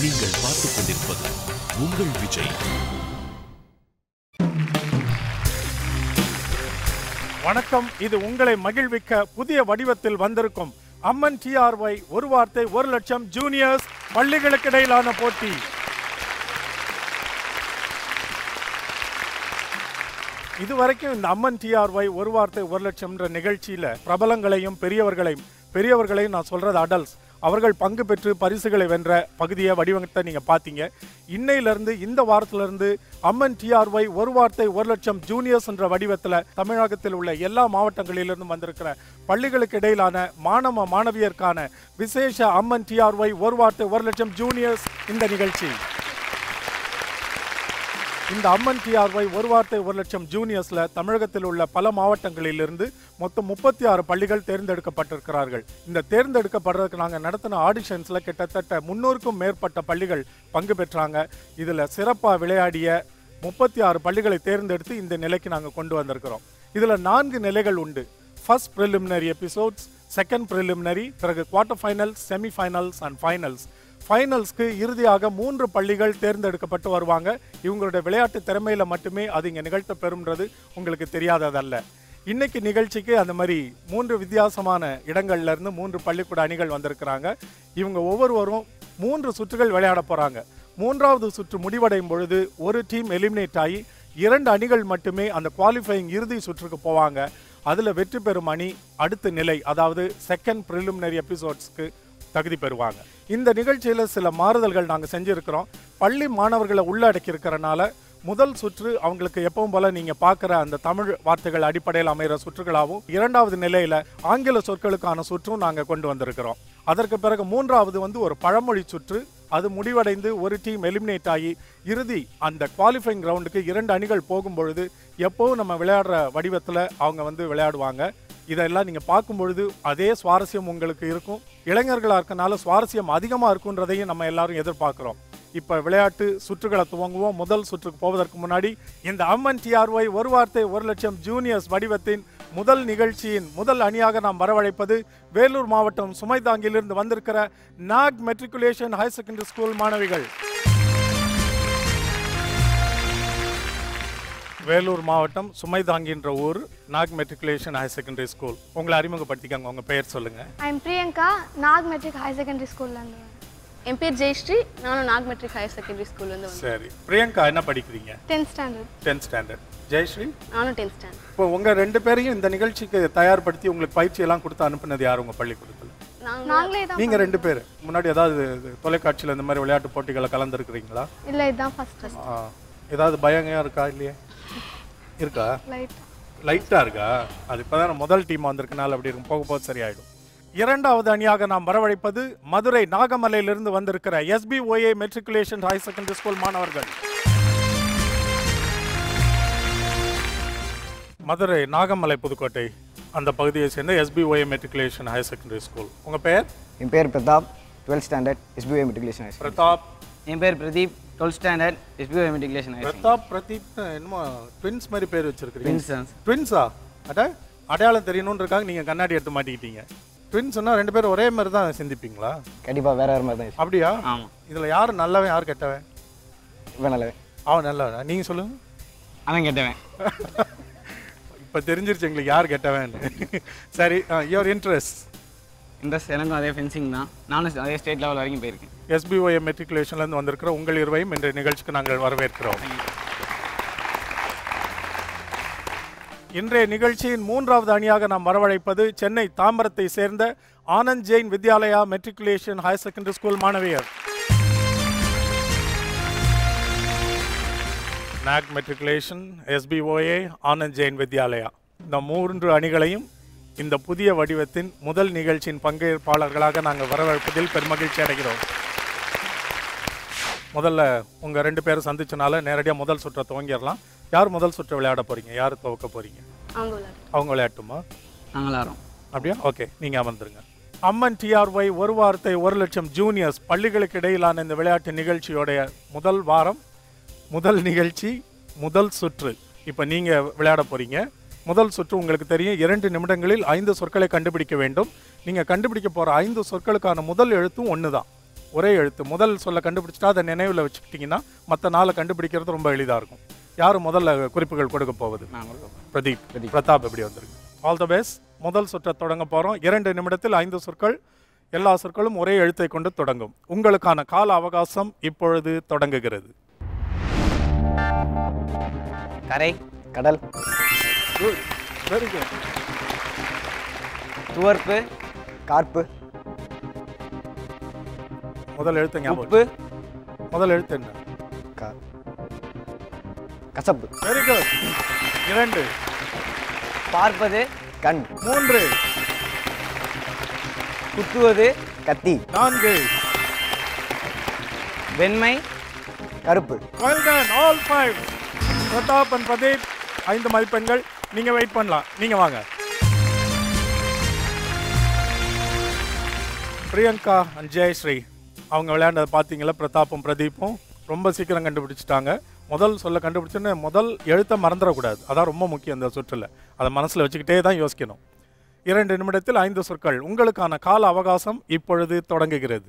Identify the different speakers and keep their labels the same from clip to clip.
Speaker 1: நீங்கள் பார்த்துக் கொண்டிருப்பது உங்கள் விஜய்
Speaker 2: வணக்கம் இது உங்களை மகிழ்விக்க புதிய வடிவத்தில் வந்திருக்கும் அம்மன் டிஆர்ஒய் ஒரு வார்த்தை ஒரு லட்சம் ஜூனியர்ஸ் பள்ளிகளுக்கு இடையிலான போட்டி இதுவரைக்கும் இந்த அம்மன் டிஆர்ஒய் ஒரு வார்த்தை ஒரு லட்சம்ன்ற நிகழ்ச்சியில பிரபலங்களையும் பெரியவர்களையும் பெரியவர்களையும் நான் சொல்றது அடல்ட்ஸ் அவர்கள் பங்கு பெற்று பரிசுகளை வென்ற பகுதியை வடிவத்தை நீங்க பார்த்தீங்க இன்னையிலிருந்து இந்த வாரத்திலிருந்து அம்மன் டிஆர்ஒய் ஒரு வார்த்தை ஒரு லட்சம் ஜூனியர்ஸ் என்ற வடிவத்தில் தமிழகத்தில் உள்ள எல்லா மாவட்டங்களிலிருந்தும் வந்திருக்கிற பள்ளிகளுக்கு இடையிலான மாணவ மாணவியருக்கான விசேஷ அம்மன் டிஆர்ஒய் ஒரு வார்த்தை ஒரு லட்சம் ஜூனியர்ஸ் இந்த நிகழ்ச்சி இந்த அம்மன் டிஆர்ஒய் ஒரு வார்த்தை ஒரு லட்சம் ஜூனியர்ஸ்ல தமிழகத்தில் உள்ள பல மாவட்டங்களிலிருந்து மொத்தம் முப்பத்தி ஆறு பள்ளிகள் தேர்ந்தெடுக்கப்பட்டிருக்கிறார்கள் இந்த தேர்ந்தெடுக்கப்படுறதுக்கு நாங்கள் நடத்தின ஆடிஷன்ஸ்ல கிட்டத்தட்ட முன்னூறுக்கும் மேற்பட்ட பள்ளிகள் பங்கு பெற்றாங்க இதுல சிறப்பாக விளையாடிய முப்பத்தி ஆறு பள்ளிகளை தேர்ந்தெடுத்து இந்த நிலைக்கு நாங்கள் கொண்டு வந்திருக்கிறோம் இதுல நான்கு நிலைகள் உண்டு first preliminary episodes second preliminary பிறகு quarter finals semi finals and finals ஃபைனல்ஸ்க்கு இறுதியாக மூன்று பள்ளிகள் தேர்ந்தெடுக்கப்பட்டு வருவாங்க இவங்களுடைய விளையாட்டு திறமையில மட்டுமே அது இங்கே நிகழ்த்த பெறும்ன்றது உங்களுக்கு தெரியாததல்ல இன்னைக்கு நிகழ்ச்சிக்கு அந்த மாதிரி மூன்று வித்தியாசமான இடங்கள்ல இருந்து மூன்று பள்ளிக்கூட அணிகள் வந்திருக்கிறாங்க இவங்க ஒவ்வொருவரும் மூன்று சுற்றுகள் விளையாட போறாங்க மூன்றாவது சுற்று முடிவடையும் பொழுது ஒரு டீம் எலிமினேட் ஆகி இரண்டு அணிகள் மட்டுமே அந்த குவாலிஃபையிங் இறுதி சுற்றுக்கு போவாங்க அதுல வெற்றி பெறும் அணி அடுத்த நிலை அதாவது செகண்ட் ப்ரிலிமினரி எபிசோட்ஸ்க்கு தகுதி பெறுவாங்க இந்த நிகழ்ச்சியில சில மாறுதல்கள் நாங்க செஞ்சிருக்கிறோம் பள்ளி மாணவர்களை உள்ளடக்கி இருக்கிறனால முதல் சுற்று அவங்களுக்கு எப்பவும் போல நீங்க பார்க்குற அந்த தமிழ் வார்த்தைகள் அடிப்படையில் அமைகிற சுற்றுகளாகவும் இரண்டாவது நிலையில ஆங்கில சொற்களுக்கான சுற்றும் நாங்க கொண்டு வந்திருக்கிறோம் அதற்கு பிறகு மூன்றாவது வந்து ஒரு பழமொழி சுற்று அது முடிவடைந்து ஒரு டீம் எலிமினேட் ஆகி இறுதி அந்த குவாலிஃபைங் கிரவுண்டுக்கு இரண்டு அணிகள் போகும் பொழுது எப்போவும் நம்ம விளையாடுற வடிவத்தில் அவங்க வந்து விளையாடுவாங்க இதெல்லாம் நீங்கள் பார்க்கும் பொழுது அதே சுவாரஸ்யம் உங்களுக்கு இருக்கும் இளைஞர்களாக இருக்கனால சுவாரஸ்யம் அதிகமாக இருக்குன்றதையும் நம்ம எல்லாரும் எதிர்பார்க்குறோம் இப்போ விளையாட்டு சுற்றுகளை துவங்குவோம் முதல் சுற்றுக்கு போவதற்கு முன்னாடி இந்த அம்மன் டிஆர்ஒய் ஒரு வார்த்தை ஒரு லட்சம் ஜூனியர்ஸ் வடிவத்தின் முதல் நிகழ்ச்சியின் முதல் அணியாக நாம் வரவழைப்பது வேலூர் மாவட்டம் சுமைதாங்கிலிருந்து வந்திருக்கிற Nag matriculation higher secondary school மாணவிகள் வேலூர் மாவட்டம் சுமைதாங்கின்ற ஊர் Nag matriculation higher secondary school உங்களை அறிமுகப்படுத்திக்கங்க உங்க பெயர் சொல்லுங்க
Speaker 3: I'm Priyanka Nag matric higher secondary ஸ்கூல்லேருந்து வரேன்
Speaker 4: என் பேர் ஜெயஸ்ரீ நானும் நாக் மெட்ரிக் ஹையர் செகண்டரி ஸ்கூல்லேருந்து வந்தேன்
Speaker 2: சரி பிரியங்கா என்ன படிக்கிறீங்க
Speaker 3: tenth standard
Speaker 2: tenth standard Jayashree
Speaker 4: நானும் டென்த் ஸ்டாண்டர்ட்
Speaker 2: இப்போ உங்க ரெண்டு பேரையும் இந்த நிகழ்ச்சிக்கு தயார்படுத்தி உங்களுக்கு பயிற்சி எல்லாம் கொடுத்து அனுப்புனது யார் உங்க பள்ளிக்கூடத்தில்
Speaker 4: நாங்கள்
Speaker 3: நாங்களே தான்
Speaker 2: நீங்க ரெண்டு பேர் முன்னாடி ஏதாவது இது தொலைக்காட்சியில் இந்த மாதிரி விளையாட்டு போட்டிகளை கலந்துருக்கிறீங்களா
Speaker 3: இல்லை இதுதான் ஃபர்ஸ்ட்
Speaker 2: ஆ, ஏதாவது பயங்கரம் இருக்கா இல்லையே இருக்கா
Speaker 3: லைட்
Speaker 2: லைட்டா இருக்கா அது இப்பதான் முதல் டீம் வந்திருக்கனால அப்படி இருக்கும் போக போக சரியாயிடும் இரண்டாவது அணியாக நாம் வரவழைப்பது மதுரை நாகமலையிலிருந்து வந்திருக்கிற SPOA matriculation higher secondary school மாணவர்கள் மதுரை நாகமலை புதுக்கோட்டை அந்த பகுதியை சேர்ந்த SPOA matriculation higher secondary school உங்க பெயர்
Speaker 5: என் பேர் Pratap twelfth standard SBI matriculation high school
Speaker 2: Pratap
Speaker 6: என் பேர் Pradeep twelfth standard SBI matriculation high school
Speaker 2: Pratap Pradeep என்னமோ ட்வின்ஸ் மாதிரி பேர் வச்சிருக்கீங்க
Speaker 6: Twins தான் sir.
Speaker 2: ட்வின்ஸா அட அடையாளம் தெரியணுன்றக்காக நீங்க கண்ணாடி எடுத்து மாட்டிக்கிட்டீங்க ட்வின்ஸ்னா ரெண்டு பேரும் ஒரே மாதிரி தான் சிந்திப்பீங்களா
Speaker 5: கண்டிப்பாக வேற வேறு மாதிரி தான்
Speaker 2: அப்படியா
Speaker 6: ஆமாம்
Speaker 2: இதுல யார் நல்லவன் யார் கெட்டவன்
Speaker 5: இப்போ நல்லது
Speaker 2: அவன் நல்லவன் நீங்க சொல்லுங்க
Speaker 6: அவன் கேட்டவன்
Speaker 2: இப்ப தெரிஞ்சிருச்சு எங்களுக்கு யார் கெட்டவன் சரி யுவர் இன்ட்ரெஸ்ட்
Speaker 6: இன்ட்ரெஸ்ட் எனக்கும் அதே ஃபென்சிங் தான் நானும் அதே ஸ்டேட் லெவல் வரைக்கும் போயிருக்கேன்
Speaker 2: எஸ்பிஓஏ மெட்ரிகுலேஷன்லேருந்து வந்திருக்கிற உங்கள் இருவையும் இன்றைய நிகழ்ச்சிக்கு நாங்கள் வரவேற்கிறோம் இன்றைய நிகழ்ச்சியின் மூன்றாவது அணியாக நாம் வரவழைப்பது சென்னை தாம்பரத்தை சேர்ந்த Anand Jain Vidyalaya matriculation higher secondary school மாணவியர் நாக் மெட்ரிகுலேஷன் எஸ்பிஓஏ ஆனந்த் ஜெயின் வித்யாலயா இந்த மூன்று அணிகளையும் இந்த புதிய வடிவத்தின் முதல் நிகழ்ச்சியின் பங்கேற்பாளர்களாக நாங்கள் வரவேற்பதில் பெருமகிழ்ச்சி அடைகிறோம் முதல்ல உங்க ரெண்டு பேரும் சந்திச்சனால நேரடியாக முதல் சுற்றை துவங்கிடலாம் யார் முதல் சுற்று விளையாட போறீங்க யார் துவக்க போறீங்க
Speaker 4: அவங்க விளையாட்டு
Speaker 2: அவங்க விளையாட்டுமா
Speaker 6: நாங்கள் எல்லாரும்
Speaker 2: அப்படியா ஓகே நீங்க அமர்ந்துருங்க அம்மன் டிஆர்ஒய் ஒரு வாரத்தை ஒரு லட்சம் ஜூனியர்ஸ் பள்ளிகளுக்கு இடையிலான இந்த விளையாட்டு நிகழ்ச்சியோடைய முதல் வாரம் முதல் நிகழ்ச்சி முதல் சுற்று இப்போ நீங்க விளையாட போறீங்க முதல் சுற்று உங்களுக்கு தெரியும் இரண்டு நிமிடங்களில் ஐந்து சொற்களை கண்டுபிடிக்க வேண்டும் நீங்க கண்டுபிடிக்க போற ஐந்து சொற்களுக்கான முதல் எழுத்தும் ஒன்று தான் ஒரே எழுத்து முதல் சொல்ல கண்டுபிடிச்சிட்டா அதை நினைவில் வச்சுக்கிட்டிங்கன்னா மற்ற நாளை கண்டுபிடிக்கிறது ரொம்ப எளிதாக இருக்கும் யார் முதல்ல குறிப்புகள் கொடுக்க போகுது
Speaker 6: நான் கொடுக்க
Speaker 2: பிரதீப் பிரதாப் எப்படி வந்திருக்கு ஆல் த பெஸ்ட் முதல் சுற்றை தொடங்க போகிறோம் இரண்டு நிமிடத்தில் ஐந்து சொற்கள் எல்லா சொற்களும் ஒரே எழுத்தை கொண்டு தொடங்கும் உங்களுக்கான கால அவகாசம் இப்பொழுது தொடங்குகிறது
Speaker 6: கரை
Speaker 5: கடல்
Speaker 2: குட் வெரி குட்
Speaker 6: துவர்ப்பு
Speaker 5: கார்ப்பு
Speaker 2: முதல் எழுத்து ஞாபகம்
Speaker 6: உப்பு
Speaker 2: முதல் எழுத்து என்ன
Speaker 5: கா கசப்பு
Speaker 2: வெரி குட் இரண்டு
Speaker 6: பார்ப்பது
Speaker 5: கண்
Speaker 2: மூன்று
Speaker 6: குத்துவது
Speaker 5: கத்தி
Speaker 2: நான்கு
Speaker 6: வெண்மை
Speaker 5: கருப்பு
Speaker 2: well done all five Pratap and Pradeep ஐந்து மதிப்பெண்கள் நீங்க வெயிட் பண்ணலாம் நீங்க வாங்க பிரியங்கா அண்ட் ஜெயஸ்ரீ அவங்க விளையாண்டதை பார்த்தீங்களா பிரதாப்பும் பிரதீப்பும் ரொம்ப சீக்கிரம் கண்டுபிடிச்சிட்டாங்க முதல் சொல்ல கண்டுபிடிச்சோன்னு முதல் எழுத்தை மறந்துடக்கூடாது அதான் ரொம்ப முக்கியம் இந்த சுற்றில் அதை மனசில் வச்சுக்கிட்டே தான் யோசிக்கணும் இரண்டு நிமிடத்தில் ஐந்து சொற்கள் உங்களுக்கான கால அவகாசம் இப்பொழுது தொடங்குகிறது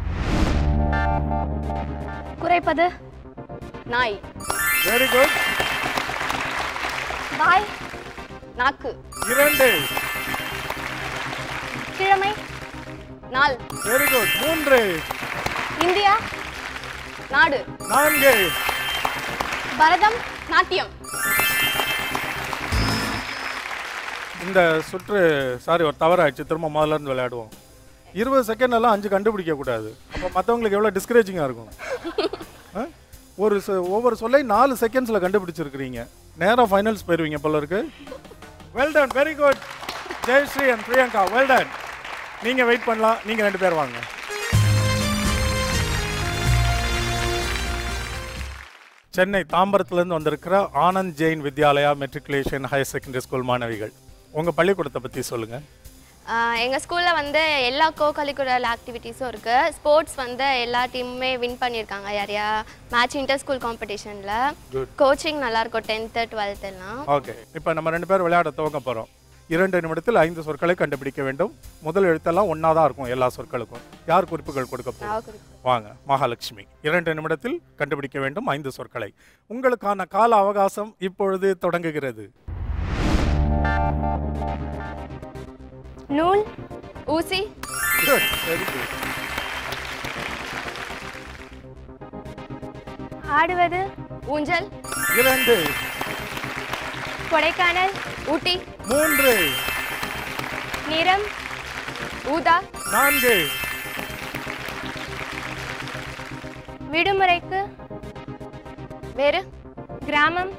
Speaker 3: குறைப்பது
Speaker 4: நாய்
Speaker 2: வெரி குட்
Speaker 3: வாய்
Speaker 4: நாக்கு
Speaker 2: இரண்டு
Speaker 3: கிழமை
Speaker 4: நாள்
Speaker 2: வெரி குட் மூன்று
Speaker 3: இந்தியா
Speaker 4: நாடு
Speaker 2: நான்கு
Speaker 3: பரதம்
Speaker 4: நாட்டியம்
Speaker 2: இந்த சுற்று சாரி ஒரு தவறாயிடுச்சு திரும்ப முதல்ல இருந்து விளையாடுவோம் இருபது செகண்ட் எல்லாம் அஞ்சு கண்டுபிடிக்க கூடாது அப்போ மற்றவங்களுக்கு எவ்வளோ டிஸ்கரேஜிங்காக இருக்கும் ஆ? ஒரு சொ- ஒவ்வொரு சொல்லை நாலு செகண்ட்ஸில் கண்டுபிடிச்சிருக்கிறீங்க நேராக ஃபைனல்ஸ் போயிருவீங்க போல இருக்கு well done very good Jayashree and Priyanka well done நீங்கள் வெயிட் பண்ணலாம் நீங்கள் ரெண்டு பேர் வாங்க சென்னை தாம்பரத்துலேருந்து வந்திருக்கிற Anand Jain Vidyalaya matriculation higher secondary school மாணவிகள் உங்கள் பள்ளிக்கூடத்தை பற்றி சொல்லுங்கள்
Speaker 7: எங்கள் ஸ்கூலில் வந்து எல்லா கோ கரிக்குலர் ஆக்டிவிட்டீஸும் இருக்குது ஸ்போர்ட்ஸ் வந்து எல்லா டீமுமே வின் பண்ணியிருக்காங்க யாரையா மேட்ச் இன்டர் ஸ்கூல் காம்படிஷனில்
Speaker 2: Good.
Speaker 7: கோச்சிங் நல்லாயிருக்கும் டென்த்து டுவெல்த் எல்லாம்
Speaker 2: ஓகே இப்போ நம்ம ரெண்டு பேர் விளையாட துவங்க போகிறோம் இரண்டு நிமிடத்தில் ஐந்து சொற்களை கண்டுபிடிக்க வேண்டும் முதல் எழுத்தெல்லாம் ஒன்றா தான் இருக்கும் எல்லா சொற்களுக்கும் யார் குறிப்புகள் கொடுக்க போகிறோம்
Speaker 7: நான் குறிப்பு
Speaker 2: வாங்க மகாலட்சுமி இரண்டு நிமிடத்தில் கண்டுபிடிக்க வேண்டும் ஐந்து சொற்களை உங்களுக்கான கால அவகாசம் இப்பொழுது தொடங்குகிறது
Speaker 7: நூல் ஊசி
Speaker 2: Good, very good.
Speaker 7: ஆடுவது ஊஞ்சல்
Speaker 2: இரண்டு
Speaker 7: கொடைக்கானல் ஊட்டி
Speaker 2: மூன்று
Speaker 7: நிறம் ஊதா
Speaker 2: நான்கு
Speaker 7: விடுமுறைக்கு வேறு கிராமம்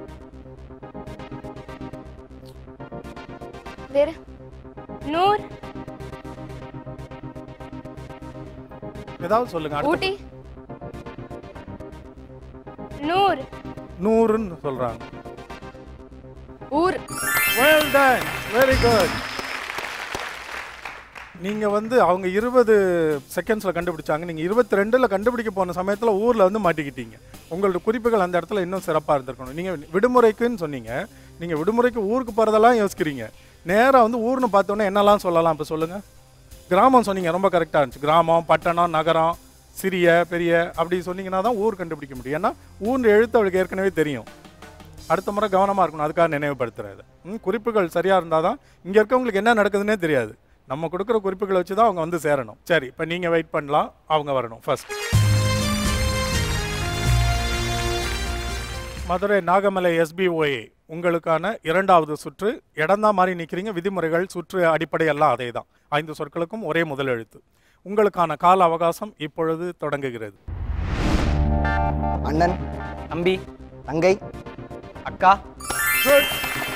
Speaker 7: வேறு நூர்
Speaker 2: ஏதாவது சொல்லுங்க அடுத்த-
Speaker 7: ஊட்டி நூர்
Speaker 2: நூறுன்னு சொல்றாங்க
Speaker 7: ஊர்
Speaker 2: வெல் டன் வெரி குட் நீங்க வந்து அவங்க இருபது செகண்ட்ஸ்ல கண்டுபிடிச்சாங்க நீங்க இருபத்தி ரெண்டுல கண்டுபிடிக்க போன சமயத்துல ஊர்ல வந்து மாட்டிக்கிட்டீங்க உங்களோட குறிப்புகள் அந்த இடத்துல இன்னும் சிறப்பா இருந்திருக்கணும் நீங்க விடுமுறைக்குன்னு சொன்னீங்க நீங்க விடுமுறைக்கு ஊருக்கு போறதெல்லாம் யோசிக்கிறீங்க நேரா வந்து ஊர்னு பார்த்தோன்னே என்னெல்லாம் சொல்லலாம் இப்போ சொல்லுங்க கிராமம் சொன்னீங்க ரொம்ப கரெக்டாக இருந்துச்சு கிராமம் பட்டணம் நகரம் சிறிய பெரிய அப்படி சொன்னீங்கன்னா தான் ஊர் கண்டுபிடிக்க முடியும் ஏன்னா ஊர் எழுத்து அவளுக்கு ஏற்கனவே தெரியும் அடுத்த முறை கவனமாக இருக்கணும் அதுக்காக நினைவுபடுத்துறது ம், குறிப்புகள் சரியாக இருந்தால் தான் இங்கே இருக்கவங்களுக்கு என்ன நடக்குதுன்னே தெரியாது நம்ம கொடுக்குற குறிப்புகளை வச்சு தான் அவங்க வந்து சேரணும் சரி இப்போ நீங்கள் வெயிட் பண்ணலாம் அவங்க வரணும் ஃபர்ஸ்ட் மதுரை நாகமலை எஸ்பிஓஏ உங்களுக்கான இரண்டாவது சுற்று இடம்தான் மாறி நிற்கிறீங்க விதிமுறைகள் சுற்று அடிப்படை எல்லாம் அதே தான் ஐந்து சொற்களுக்கும் ஒரே முதல் எழுத்து உங்களுக்கான கால அவகாசம் இப்பொழுது தொடங்குகிறது
Speaker 5: அண்ணன்
Speaker 6: தம்பி
Speaker 5: தங்கை
Speaker 6: அக்கா
Speaker 2: Good.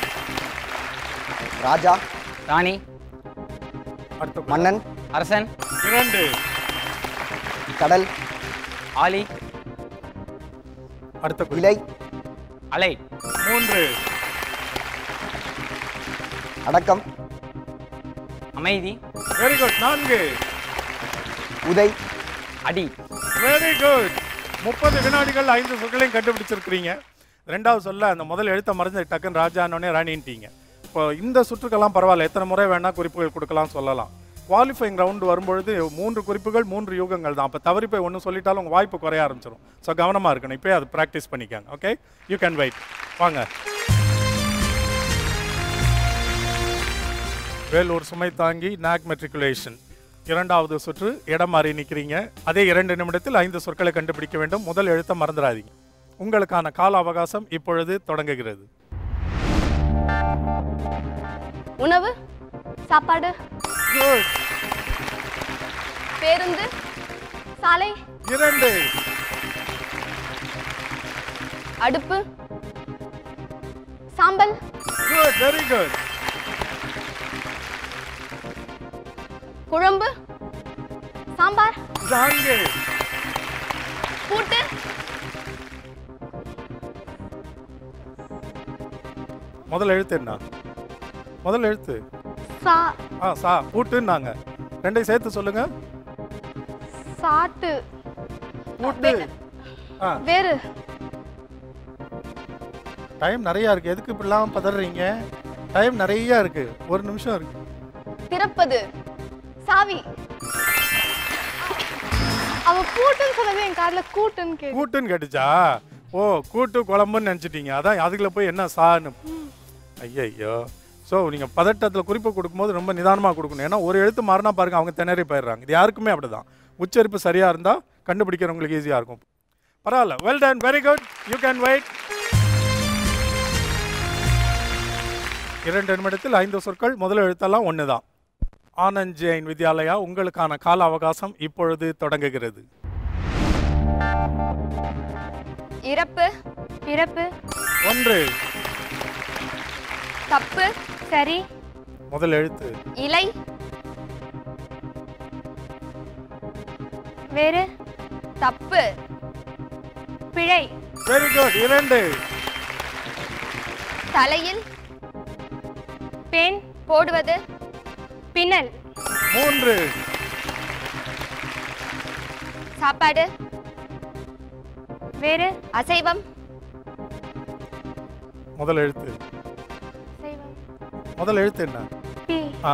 Speaker 5: ராஜா
Speaker 6: ராணி
Speaker 2: அடுத்த குறிப்பு.
Speaker 5: மன்னன்
Speaker 6: அரசன்
Speaker 2: இரண்டு
Speaker 5: கடல்
Speaker 6: ஆலி
Speaker 2: அடுத்த குறிப்பு.
Speaker 5: இலை
Speaker 6: அலை
Speaker 2: மூன்று
Speaker 5: அடக்கம்
Speaker 6: அமைதி
Speaker 2: வெரி குட் நான்கு
Speaker 5: உதை
Speaker 6: அடி
Speaker 2: வெரி குட் முப்பது வினாடிகள் ஐந்து சொற்களையும் கண்டுபிடிச்சிருக்கிறீங்க ரெண்டாவது சொல்ல அந்த முதல் எழுத்த மறைஞ்ச டக்குன்னு ராஜானோடனே ராணின்ட்டீங்க இப்போ இந்த சுற்றுக்கெல்லாம் பரவாயில்ல எத்தனை முறை வேணா குறிப்புகள் கொடுக்கலாம் சொல்லலாம் குவாலிஃபைங் ரவுண்ட் வரும்பொழுது மூன்று குறிப்புகள் மூன்று யூகங்கள் தான் அப்போ தவறி போய் ஒன்று சொல்லிட்டாலும் உங்கள் வாய்ப்பு குறைய ஆரம்பிச்சிடும் ஸோ கவனமாக இருக்கணும் இப்போ அது ப்ராக்டிஸ் பண்ணிக்காங்க ஓகே யூ கேன் வெயிட் வாங்க வேலூர் சுமை தாங்கி நாக் மெட்ரிகுலேஷன் இரண்டாவது சுற்று இடம் மாறி நிற்கிறீங்க அதே இரண்டு நிமிடத்தில் ஐந்து சொற்களை கண்டுபிடிக்க வேண்டும் முதல் எழுத்தை மறந்துடாதீங்க உங்களுக்கான கால அவகாசம் இப்பொழுது தொடங்குகிறது
Speaker 4: உணவு
Speaker 3: சாப்பாடு
Speaker 2: Good.
Speaker 4: பேருந்து
Speaker 3: சாலை
Speaker 2: இரண்டு
Speaker 4: அடுப்பு
Speaker 3: சாம்பல்
Speaker 2: குட் வெரி குட்
Speaker 4: குழம்பு
Speaker 3: சாம்பார்
Speaker 2: நான்கு
Speaker 4: கூட்டு
Speaker 2: முதல் எழுத்து என்ன முதல் எழுத்து
Speaker 3: சா
Speaker 2: ஆ சா பூட்டுன்னாங்க ரெண்டையும் சேர்த்து சொல்லுங்க
Speaker 3: சாட்டு
Speaker 2: பூட்டு ஆ
Speaker 3: வேறு
Speaker 2: டைம் நிறைய இருக்கு எதுக்கு இப்படிலாம் பதறீங்க டைம் நிறைய இருக்கு ஒரு நிமிஷம் இருக்கு
Speaker 4: திறப்பது
Speaker 3: சாவி அவ பூட்டுன்னு சொன்னது என் காதுல கூட்டுன்னு கேட்டு
Speaker 2: கூட்டுன்னு கேட்டுச்சா ஓ கூட்டு குழம்புன்னு நினச்சிட்டீங்க அதான் அதுக்குள்ள போய் என்ன சான்னு ஐயையோ ஸோ நீங்கள் பதட்டத்தில் குறிப்பு கொடுக்கும்போது ரொம்ப நிதானமாக கொடுக்கணும் ஏன்னா ஒரு எழுத்து மாறினா பாருங்க அவங்க திணறி போயிடுறாங்க இது யாருக்குமே அப்படிதான் உச்சரிப்பு சரியாக இருந்தால் கண்டுபிடிக்கிறவங்களுக்கு ஈஸியாக இருக்கும் பரவாயில்ல well done very good you can wait இரண்டு நிமிடத்தில் ஐந்து சொற்கள் முதல் எழுத்தெல்லாம் ஒன்று தான் ஆனந்த் ஜெயின் வித்யாலயா உங்களுக்கான கால அவகாசம் இப்பொழுது தொடங்குகிறது
Speaker 7: இறப்பு
Speaker 3: பிறப்பு
Speaker 2: ஒன்று
Speaker 7: தப்பு
Speaker 3: சரி
Speaker 2: முதல் எழுத்து
Speaker 7: இலை
Speaker 3: வேறு
Speaker 7: தப்பு
Speaker 3: பிழை
Speaker 2: வெரி குட் இரண்டு
Speaker 7: தலையில்
Speaker 3: பெண்
Speaker 7: போடுவது
Speaker 3: பின்னல்
Speaker 2: மூன்று
Speaker 7: சாப்பாடு
Speaker 3: வேறு
Speaker 7: அசைவம்
Speaker 2: முதல் எழுத்து
Speaker 3: சைவம்
Speaker 2: முதல் எழுத்து என்ன
Speaker 3: பி
Speaker 2: ஆ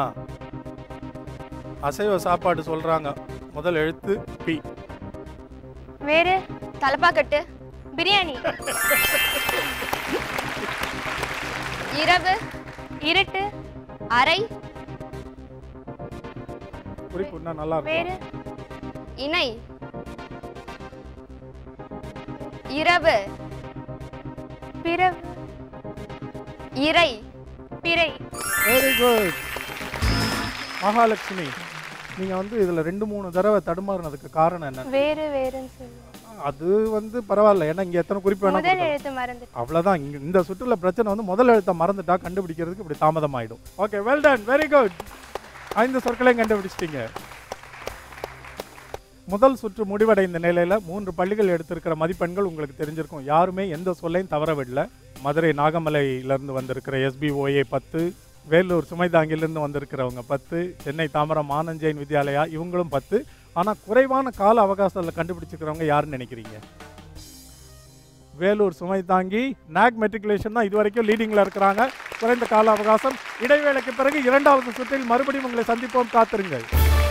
Speaker 2: அசைவ சாப்பாடு சொல்றாங்க முதல் எழுத்து பி
Speaker 3: வேறு
Speaker 7: தலப்பாக்கட்டு
Speaker 3: பிரியாணி
Speaker 7: இரவு
Speaker 3: இருட்டு
Speaker 7: அறை
Speaker 2: குறிப்பு இன்னும் நல்லா
Speaker 3: வேறு
Speaker 2: இருக்கும்
Speaker 7: இணை இரவு
Speaker 3: பிறவு
Speaker 7: இறை
Speaker 3: பிறை
Speaker 2: வெரி குட் மகாலட்சுமி நீங்க வந்து இதுல ரெண்டு மூணு தடவை தடுமாறினதுக்கு காரணம் என்ன
Speaker 3: வேறு வேறுன்னு சொல்லுவோம்
Speaker 2: அது வந்து பரவாயில்ல ஏன்னா இங்க எத்தனை குறிப்பு வேணா
Speaker 3: முதல்
Speaker 2: கொடுக்கலாம்.
Speaker 3: எழுத்து மறந்து
Speaker 2: அவ்வளவுதான் இங்க இந்த சுற்றுல பிரச்சனை வந்து முதல் எழுத்தை மறந்துட்டா கண்டுபிடிக்கிறதுக்கு இப்படி தாமதம் ஆயிடும் okay well done very good ஐந்து சொற்களையும் கண்டுபிடிச்சிட்டீங்க முதல் சுற்று முடிவடைந்த நிலையில மூன்று பள்ளிகள் எடுத்திருக்கிற மதிப்பெண்கள் உங்களுக்கு தெரிஞ்சிருக்கும் யாருமே எந்த சொல்லையும் தவற விடல மதுரை நாகமலையிலிருந்து வந்திருக்கிற எஸ்பிஓஏ பத்து வேலூர் சுமைதாங்கிலிருந்து வந்திருக்கிறவங்க பத்து சென்னை தாமரம் ஆனஞ்செயின் வித்யாலயா இவங்களும் பத்து ஆனால் குறைவான கால அவகாசத்தில் கண்டுபிடிச்சிருக்கிறவங்க யாருன்னு நினைக்கிறீங்க வேலூர் சுமை தாங்கி நாக் மெட்ரிகுலேஷன் தான் இதுவரைக்கும் லீடிங்கில் இருக்கிறாங்க குறைந்த கால அவகாசம் இடைவேளைக்கு பிறகு இரண்டாவது சுற்றில் மறுபடியும் உங்களை சந்திப்போம் காத்திருங்கள்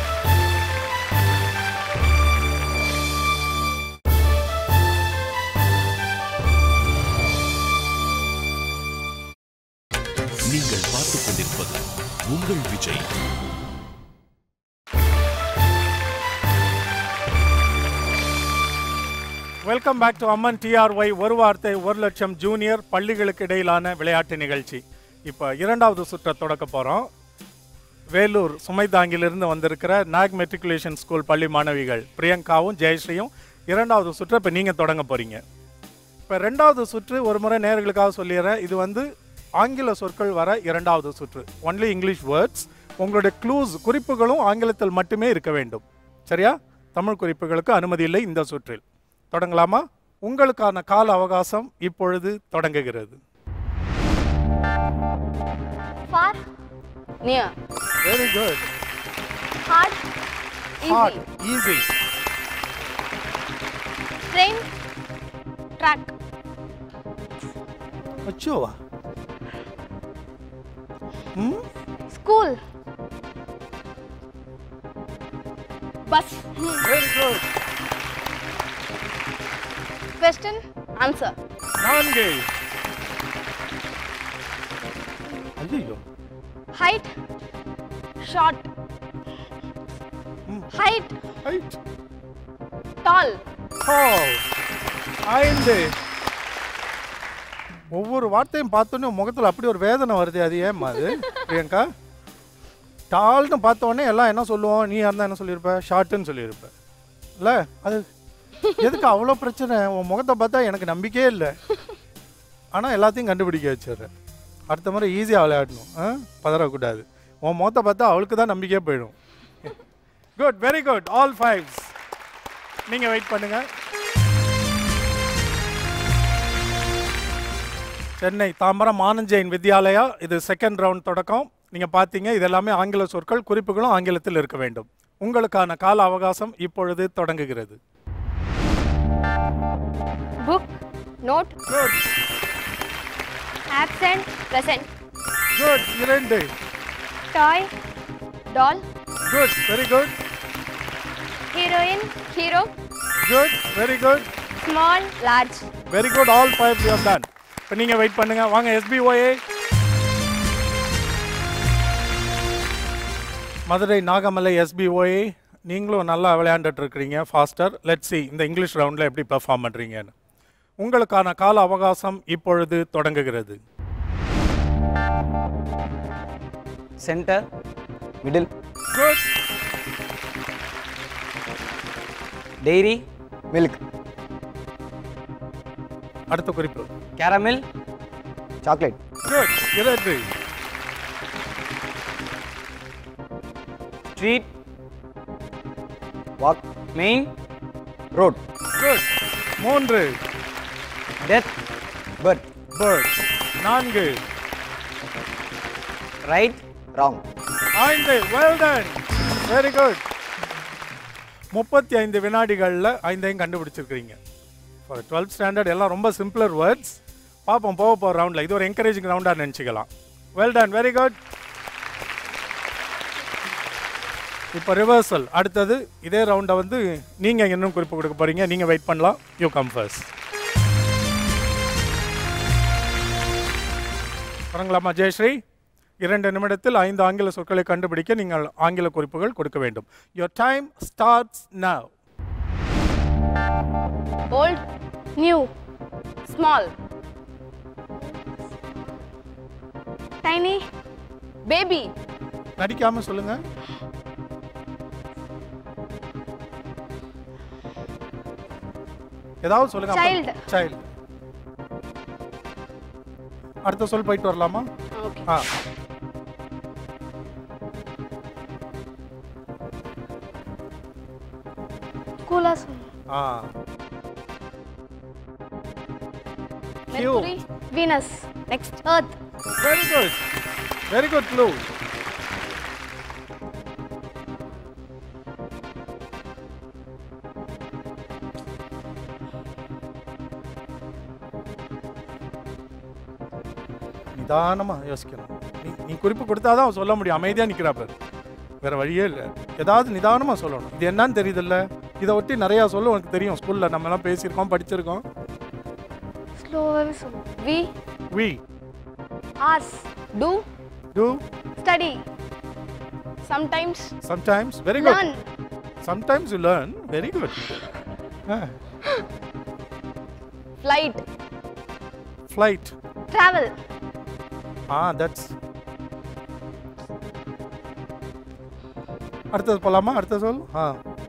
Speaker 1: நீங்கள் பார்த்துக் கொண்டிருப்பது உங்கள் Vijay
Speaker 2: welcome back to Amman TRY ஒரு வார்த்தை ஒரு லட்சம் ஜூனியர் பள்ளிகளுக்கு இடையிலான விளையாட்டு நிகழ்ச்சி இப்போ இரண்டாவது சுற்றை தொடக்க போகிறோம் வேலூர் சுமைதாங்கிலிருந்து வந்திருக்கிற நாக் மெட்ரிகுலேஷன் ஸ்கூல் பள்ளி மாணவிகள் பிரியங்காவும் ஜெயஸ்ரீயும் இரண்டாவது சுற்றை இப்போ நீங்கள் தொடங்க போகிறீங்க இப்போ ரெண்டாவது சுற்று ஒரு முறை நேர்களுக்காக சொல்லிடுறேன் இது வந்து ஆங்கில சொற்கள் வர இரண்டாவது சுற்று ஒன்லி இங்கிலீஷ் வேர்ட்ஸ் உங்களுடைய க்ளூஸ் குறிப்புகளும் ஆங்கிலத்தில் மட்டுமே இருக்க வேண்டும் சரியா தமிழ் குறிப்புகளுக்கு அனுமதி இல்லை இந்த சுற்றில் தொடங்கலாமா உங்களுக்கான கால அவகாசம் இப்பொழுது தொடங்குகிறது
Speaker 3: far
Speaker 4: near
Speaker 2: very good
Speaker 3: hard
Speaker 2: hard easy
Speaker 3: train track
Speaker 2: அச்சோவா hmm
Speaker 3: school
Speaker 4: bus
Speaker 2: very good
Speaker 4: question answer
Speaker 2: நான்கு ஐயோ
Speaker 4: height short height
Speaker 2: height
Speaker 4: tall
Speaker 2: tall. ஐந்து ஒவ்வொரு வார்த்தையும் பார்த்தோன்னே உன் முகத்துல அப்படி ஒரு வேதனை வருது அது ஏம்மா அது பிரியங்கா டால்னு பார்த்த உடனே எல்லாம் என்ன சொல்லுவோம் நீ இருந்தா என்ன சொல்லியிருப்ப ஷார்ட்டுன்னு சொல்லியிருப்ப இல்ல அது எதுக்கு அவ்வளோ பிரச்சனை உன் முகத்தை பார்த்தா எனக்கு நம்பிக்கையே இல்லை ஆனால் எல்லாத்தையும் கண்டுபிடிக்க வச்சிடுறேன் அடுத்த முறை ஈஸியாக விளையாடணும் ஆ பதறக்கூடாது உன் முகத்தை பார்த்தா அவளுக்கு தான் நம்பிக்கையே போயிடும் good very good all fives நீங்கள் வெயிட் பண்ணுங்க சென்னை தாம்பரம் ஆனந்த் வித்யாலயா இது செகண்ட் ரவுண்ட் தொடக்கம் நீங்கள் பார்த்தீங்க இது எல்லாமே ஆங்கில சொற்கள் குறிப்புகளும் ஆங்கிலத்தில் இருக்க வேண்டும் உங்களுக்கான கால அவகாசம் இப்பொழுது தொடங்குகிறது
Speaker 7: book note
Speaker 2: good
Speaker 7: absent present
Speaker 2: good இரண்டு
Speaker 7: toy doll
Speaker 2: good very good
Speaker 7: heroine hero
Speaker 2: good very good
Speaker 7: small large
Speaker 2: very good all five you have done இப்போ நீங்கள் வெயிட் பண்ணுங்க வாங்க எஸ்பிஓஏ மதுரை நாகமலை எஸ்பிஓஏ நீங்களும் நல்லா விளையாண்டுட்டு இருக்கிறீங்க ஃபாஸ்டர் லெட் சி இந்த இங்கிலீஷ் ரவுண்டில் எப்படி பெர்ஃபார்ம் பண்ணுறீங்கன்னு உங்களுக்கான கால அவகாசம் இப்பொழுது தொடங்குகிறது
Speaker 5: centre middle
Speaker 2: good
Speaker 6: dairy
Speaker 5: milk
Speaker 2: அடுத்த குறிப்பு
Speaker 6: கேரமில்
Speaker 5: சாக்லேட்
Speaker 2: குட் இரண்டு
Speaker 6: street
Speaker 5: walk
Speaker 6: main
Speaker 5: road
Speaker 2: good மூன்று
Speaker 6: டெத்
Speaker 5: பர்த்
Speaker 2: பேர்ட்ஸ் நான்கு
Speaker 6: ரைட்
Speaker 5: ராங்
Speaker 2: ஐந்து வெல் டன் வெரி குட் முப்பத்தி ஐந்து வினாடிகளில் ஐந்தையும் கண்டுபிடிச்சிருக்கிறீங்க ஃபார் டுவெல்த் ஸ்டாண்டர்ட் எல்லாம் ரொம்ப சிம்பிளர் வேர்ட்ஸ் பார்ப்போம் போக போகிற ரவுண்டில் இது ஒரு என்கரேஜிங் ரவுண்டாக நினச்சிக்கலாம் வெல் டன் வெரி குட் இப்போ ரிவர்சல் அடுத்தது இதே ரவுண்டை வந்து நீங்கள் இன்னும் குறிப்பு கொடுக்க போகிறீங்க நீங்கள் வெயிட் பண்ணலாம் யூ கம் ஃபர்ஸ்ட் தொடங்கலாமா ஜெயஸ்ரீ இரண்டு நிமிடத்தில் ஐந்து ஆங்கில சொற்களை கண்டுபிடிக்க நீங்கள் ஆங்கில குறிப்புகள் கொடுக்க வேண்டும் your time starts now
Speaker 4: old new small
Speaker 3: tiny
Speaker 4: baby
Speaker 2: நடிக்காம சொல்லுங்க ஏதாவது சொல்லுங்க
Speaker 3: Child.
Speaker 2: சைல்டு அடுத்த சொல் போயிட்டு வரலாமா
Speaker 4: ஓகே
Speaker 2: ஆ
Speaker 3: கூலாக சொல்லு
Speaker 2: ஆ
Speaker 4: Mercury
Speaker 3: Venus
Speaker 4: next
Speaker 3: Earth
Speaker 2: very good very good clue நிதானமா யோசிக்கணும் நீ நீ குறிப்பு கொடுத்தாதான் அவன் சொல்ல முடியும் அமைதியா நிக்கிறா பாரு வேற வழியே இல்லை ஏதாவது நிதானமா சொல்லணும் இது என்னன்னு தெரியுதுல்ல இதை ஒட்டி நிறைய சொல்ல உனக்கு தெரியும் ஸ்கூல்ல நம்ம எல்லாம் பேசியிருக்கோம் படிச்சிருக்கோம்
Speaker 3: ஸ்லோவாகவே சொல்லு
Speaker 4: we
Speaker 2: we
Speaker 3: ours
Speaker 4: to
Speaker 2: to
Speaker 3: study
Speaker 4: sometimes
Speaker 2: sometimes very good
Speaker 3: learn
Speaker 2: Sometimes you learn. Very good. Ah,
Speaker 4: flight
Speaker 2: flight.
Speaker 3: Travel
Speaker 2: Ah, that's. அடுத்தது போலாமா அடுத்த சொல் ஆ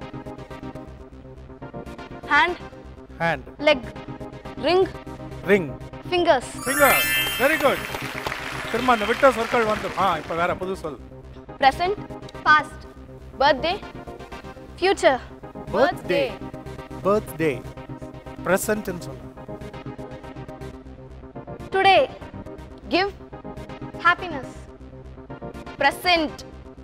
Speaker 4: hand
Speaker 2: hand
Speaker 3: leg
Speaker 4: ring
Speaker 2: ring
Speaker 3: fingers
Speaker 2: finger very good திரும்ப அந்த விட்ட சொற்கள் வந்து ஆ இப்போ வேற புது சொல்
Speaker 4: present
Speaker 3: past
Speaker 4: birthday
Speaker 3: future
Speaker 2: birthday birthday ப்ரெசன்ட்னு சொல்லலாம்
Speaker 3: today
Speaker 4: give
Speaker 3: happiness
Speaker 4: present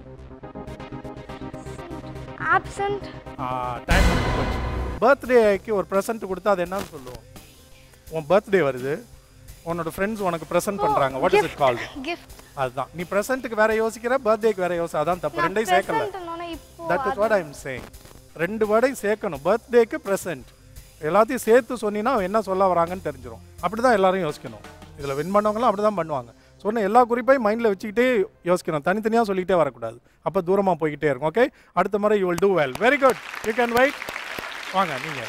Speaker 3: absent
Speaker 2: ஆ டைம் போச்சு பர்த்டேக்கு ஒரு ப்ரெசன்ட் கொடுத்தா அது என்னன்னு சொல்லுவோம் உன் பர்த்டே வருது உன்னோட ஃப்ரெண்ட்ஸ் உனக்கு ப்ரெசென்ட் பண்றாங்க what is it called
Speaker 3: gift
Speaker 2: அதுதான் நீ ப்ரெசென்ட்டுக்கு வேற யோசிக்கிற பர்த்டேக்கு வேற யோசி அதான் தப்பு ரெண்டையும் சேர்க்கல
Speaker 3: ப்ரெசென்ட்னோனே இப்போ
Speaker 2: that is what I am saying ரெண்டு வேர்டையும் சேர்க்கணும் பர்த்டேக்கு ப்ரெசன்ட் எல்லாத்தையும் சேர்த்து சொன்னீங்கன்னா அவன் என்ன சொல்ல வராங்கன்னு தெரிஞ்சிடும் அப்படி தான் எல்லாரும் யோசிக்கணும் இதில் வின் பண்ணவங்களாம் அப்படி தான் பண்ணுவாங்க சொன்ன எல்லா குறிப்பையும் மைண்டில் வச்சுக்கிட்டே யோசிக்கணும் தனித்தனியாக சொல்லிக்கிட்டே வரக்கூடாது அப்போ தூரமாக போய்கிட்டே இருக்கும் ஓகே அடுத்த முறை you will do well very good you can wait வாங்க நீங்கள்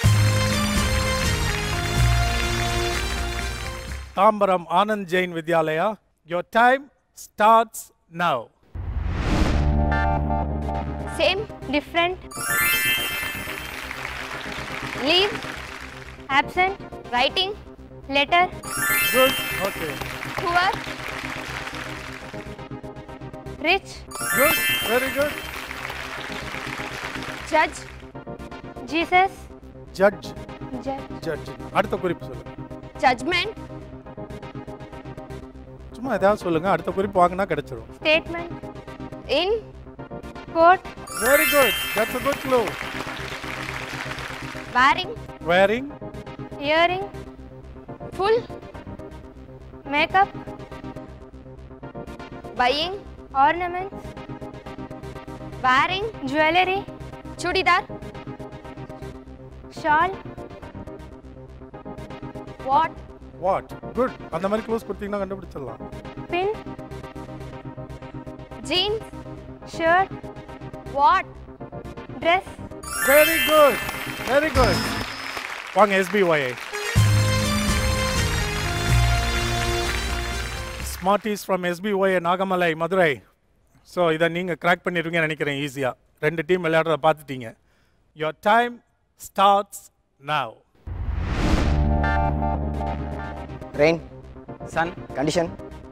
Speaker 2: Tambaram Anand Jain Vidyalaya your time starts now
Speaker 7: same
Speaker 3: Different.
Speaker 7: Leave
Speaker 3: Absent.
Speaker 7: Writing
Speaker 3: Letter.
Speaker 2: Good okay
Speaker 7: poor
Speaker 3: Rich.
Speaker 2: Good very good
Speaker 7: judge
Speaker 3: Jesus.
Speaker 2: Judge
Speaker 3: Judge.
Speaker 2: Judge அடுத்த குறிப்பு சொல்லுங்க
Speaker 7: judgement
Speaker 2: சும்மா ஏதாவது சொல்லுங்க அடுத்த குறிப்பு வாங்கினா கிடைச்சிரும்
Speaker 3: Statement.
Speaker 7: In
Speaker 3: Court.
Speaker 2: Very good that's a good clue
Speaker 7: wearing
Speaker 2: wearing
Speaker 3: Earring.
Speaker 7: Full
Speaker 3: Makeup.
Speaker 7: Buying
Speaker 3: Ornaments.
Speaker 7: Wearing
Speaker 3: Jewelry.
Speaker 7: Churidar
Speaker 3: Shawl.
Speaker 7: What
Speaker 2: what good அந்த மாதிரி க்ளூஸ் கொடுத்தீங்கன்னா கண்டுபிடிச்சிடலாம்
Speaker 3: Pin.
Speaker 7: Jeans
Speaker 3: Shirt.
Speaker 7: What
Speaker 3: Dress.
Speaker 2: Very good very good வாங்க SPY smarties from SPY Nagamalai Madurai so இதை நீங்கள் crack பண்ணிடுவீங்கன்னு நினைக்கிறேன் ஈஸியாக ரெண்டு டீம் விளையாடுறத பார்த்துட்டீங்க your time starts now
Speaker 5: rain,
Speaker 6: sun,
Speaker 5: condition,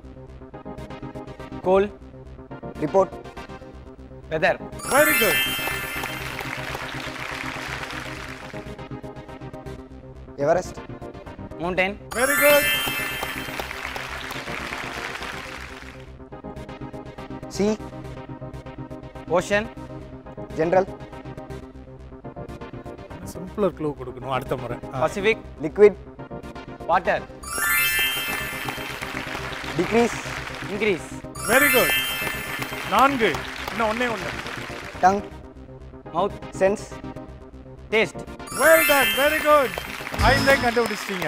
Speaker 6: cold,
Speaker 5: report,
Speaker 6: weather,
Speaker 2: very good
Speaker 5: Everest,
Speaker 6: mountain,
Speaker 2: very good
Speaker 5: sea,
Speaker 6: ocean,
Speaker 5: general,
Speaker 2: simpler clue கொடுக்கணும் அடுத்த முறை
Speaker 6: Pacific,
Speaker 5: liquid,
Speaker 6: water,
Speaker 5: decrease,
Speaker 6: increase,
Speaker 2: very good நான்கு இன்னும் ஒண்ணே ஒன்று
Speaker 5: tongue,
Speaker 6: mouth,
Speaker 5: sense,
Speaker 6: taste,
Speaker 2: well done very good ஐந்தே கண்டுபிடிச்சிட்டீங்க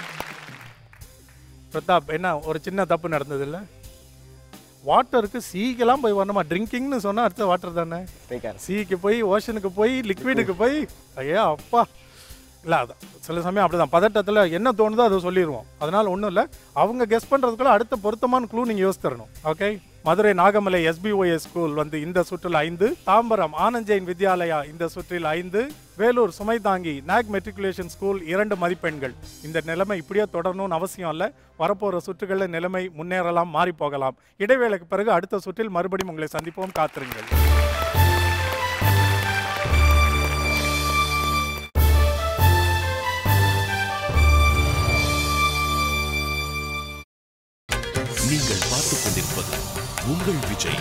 Speaker 2: பிரதாப் என்ன ஒரு சின்ன தப்பு நடந்தது இல்ல வாட்டருக்கு சீக்கெல்லாம் போய் வரணுமா ட்ரிங்கிங்னு சொன்னா அடுத்த வாட்டர் தானே
Speaker 5: take care.
Speaker 2: சீக்கு போய் ஓஷனுக்கு போய் லிக்விடுக்கு போய் ஐயா அப்பா இல்லை அதான் சில சமயம் அப்படிதான் பதட்டத்தில் என்ன தோணுதோ அதை சொல்லிடுவோம் அதனால ஒன்றும் இல்லை அவங்க கெஸ் பண்ணுறதுக்குள்ள அடுத்த பொருத்தமான க்ளூ நீங்கள் யோசித்தரணும் okay Madurai Nagamalai SPOS school வந்து இந்த சுற்றில் ஐந்து தாம்பரம் ஆனஞ்செயின் வித்யாலயா இந்த சுற்றில் ஐந்து வேலூர் சுமைதாங்கி நாக் மெட்ரிகுலேஷன் ஸ்கூல் இரண்டு மதிப்பெண்கள் இந்த நிலைமை இப்படியே தொடரணும்னு அவசியம் இல்லை வரப்போகிற சுற்றுகளில் நிலைமை முன்னேறலாம் மாறி போகலாம் இடைவேளைக்கு பிறகு அடுத்த சுற்றில் மறுபடியும் உங்களை சந்திப்போம் காத்திருங்கள்
Speaker 1: நீங்கள் பார்த்துக் கொண்டிருப்பது உங்கள் Vijay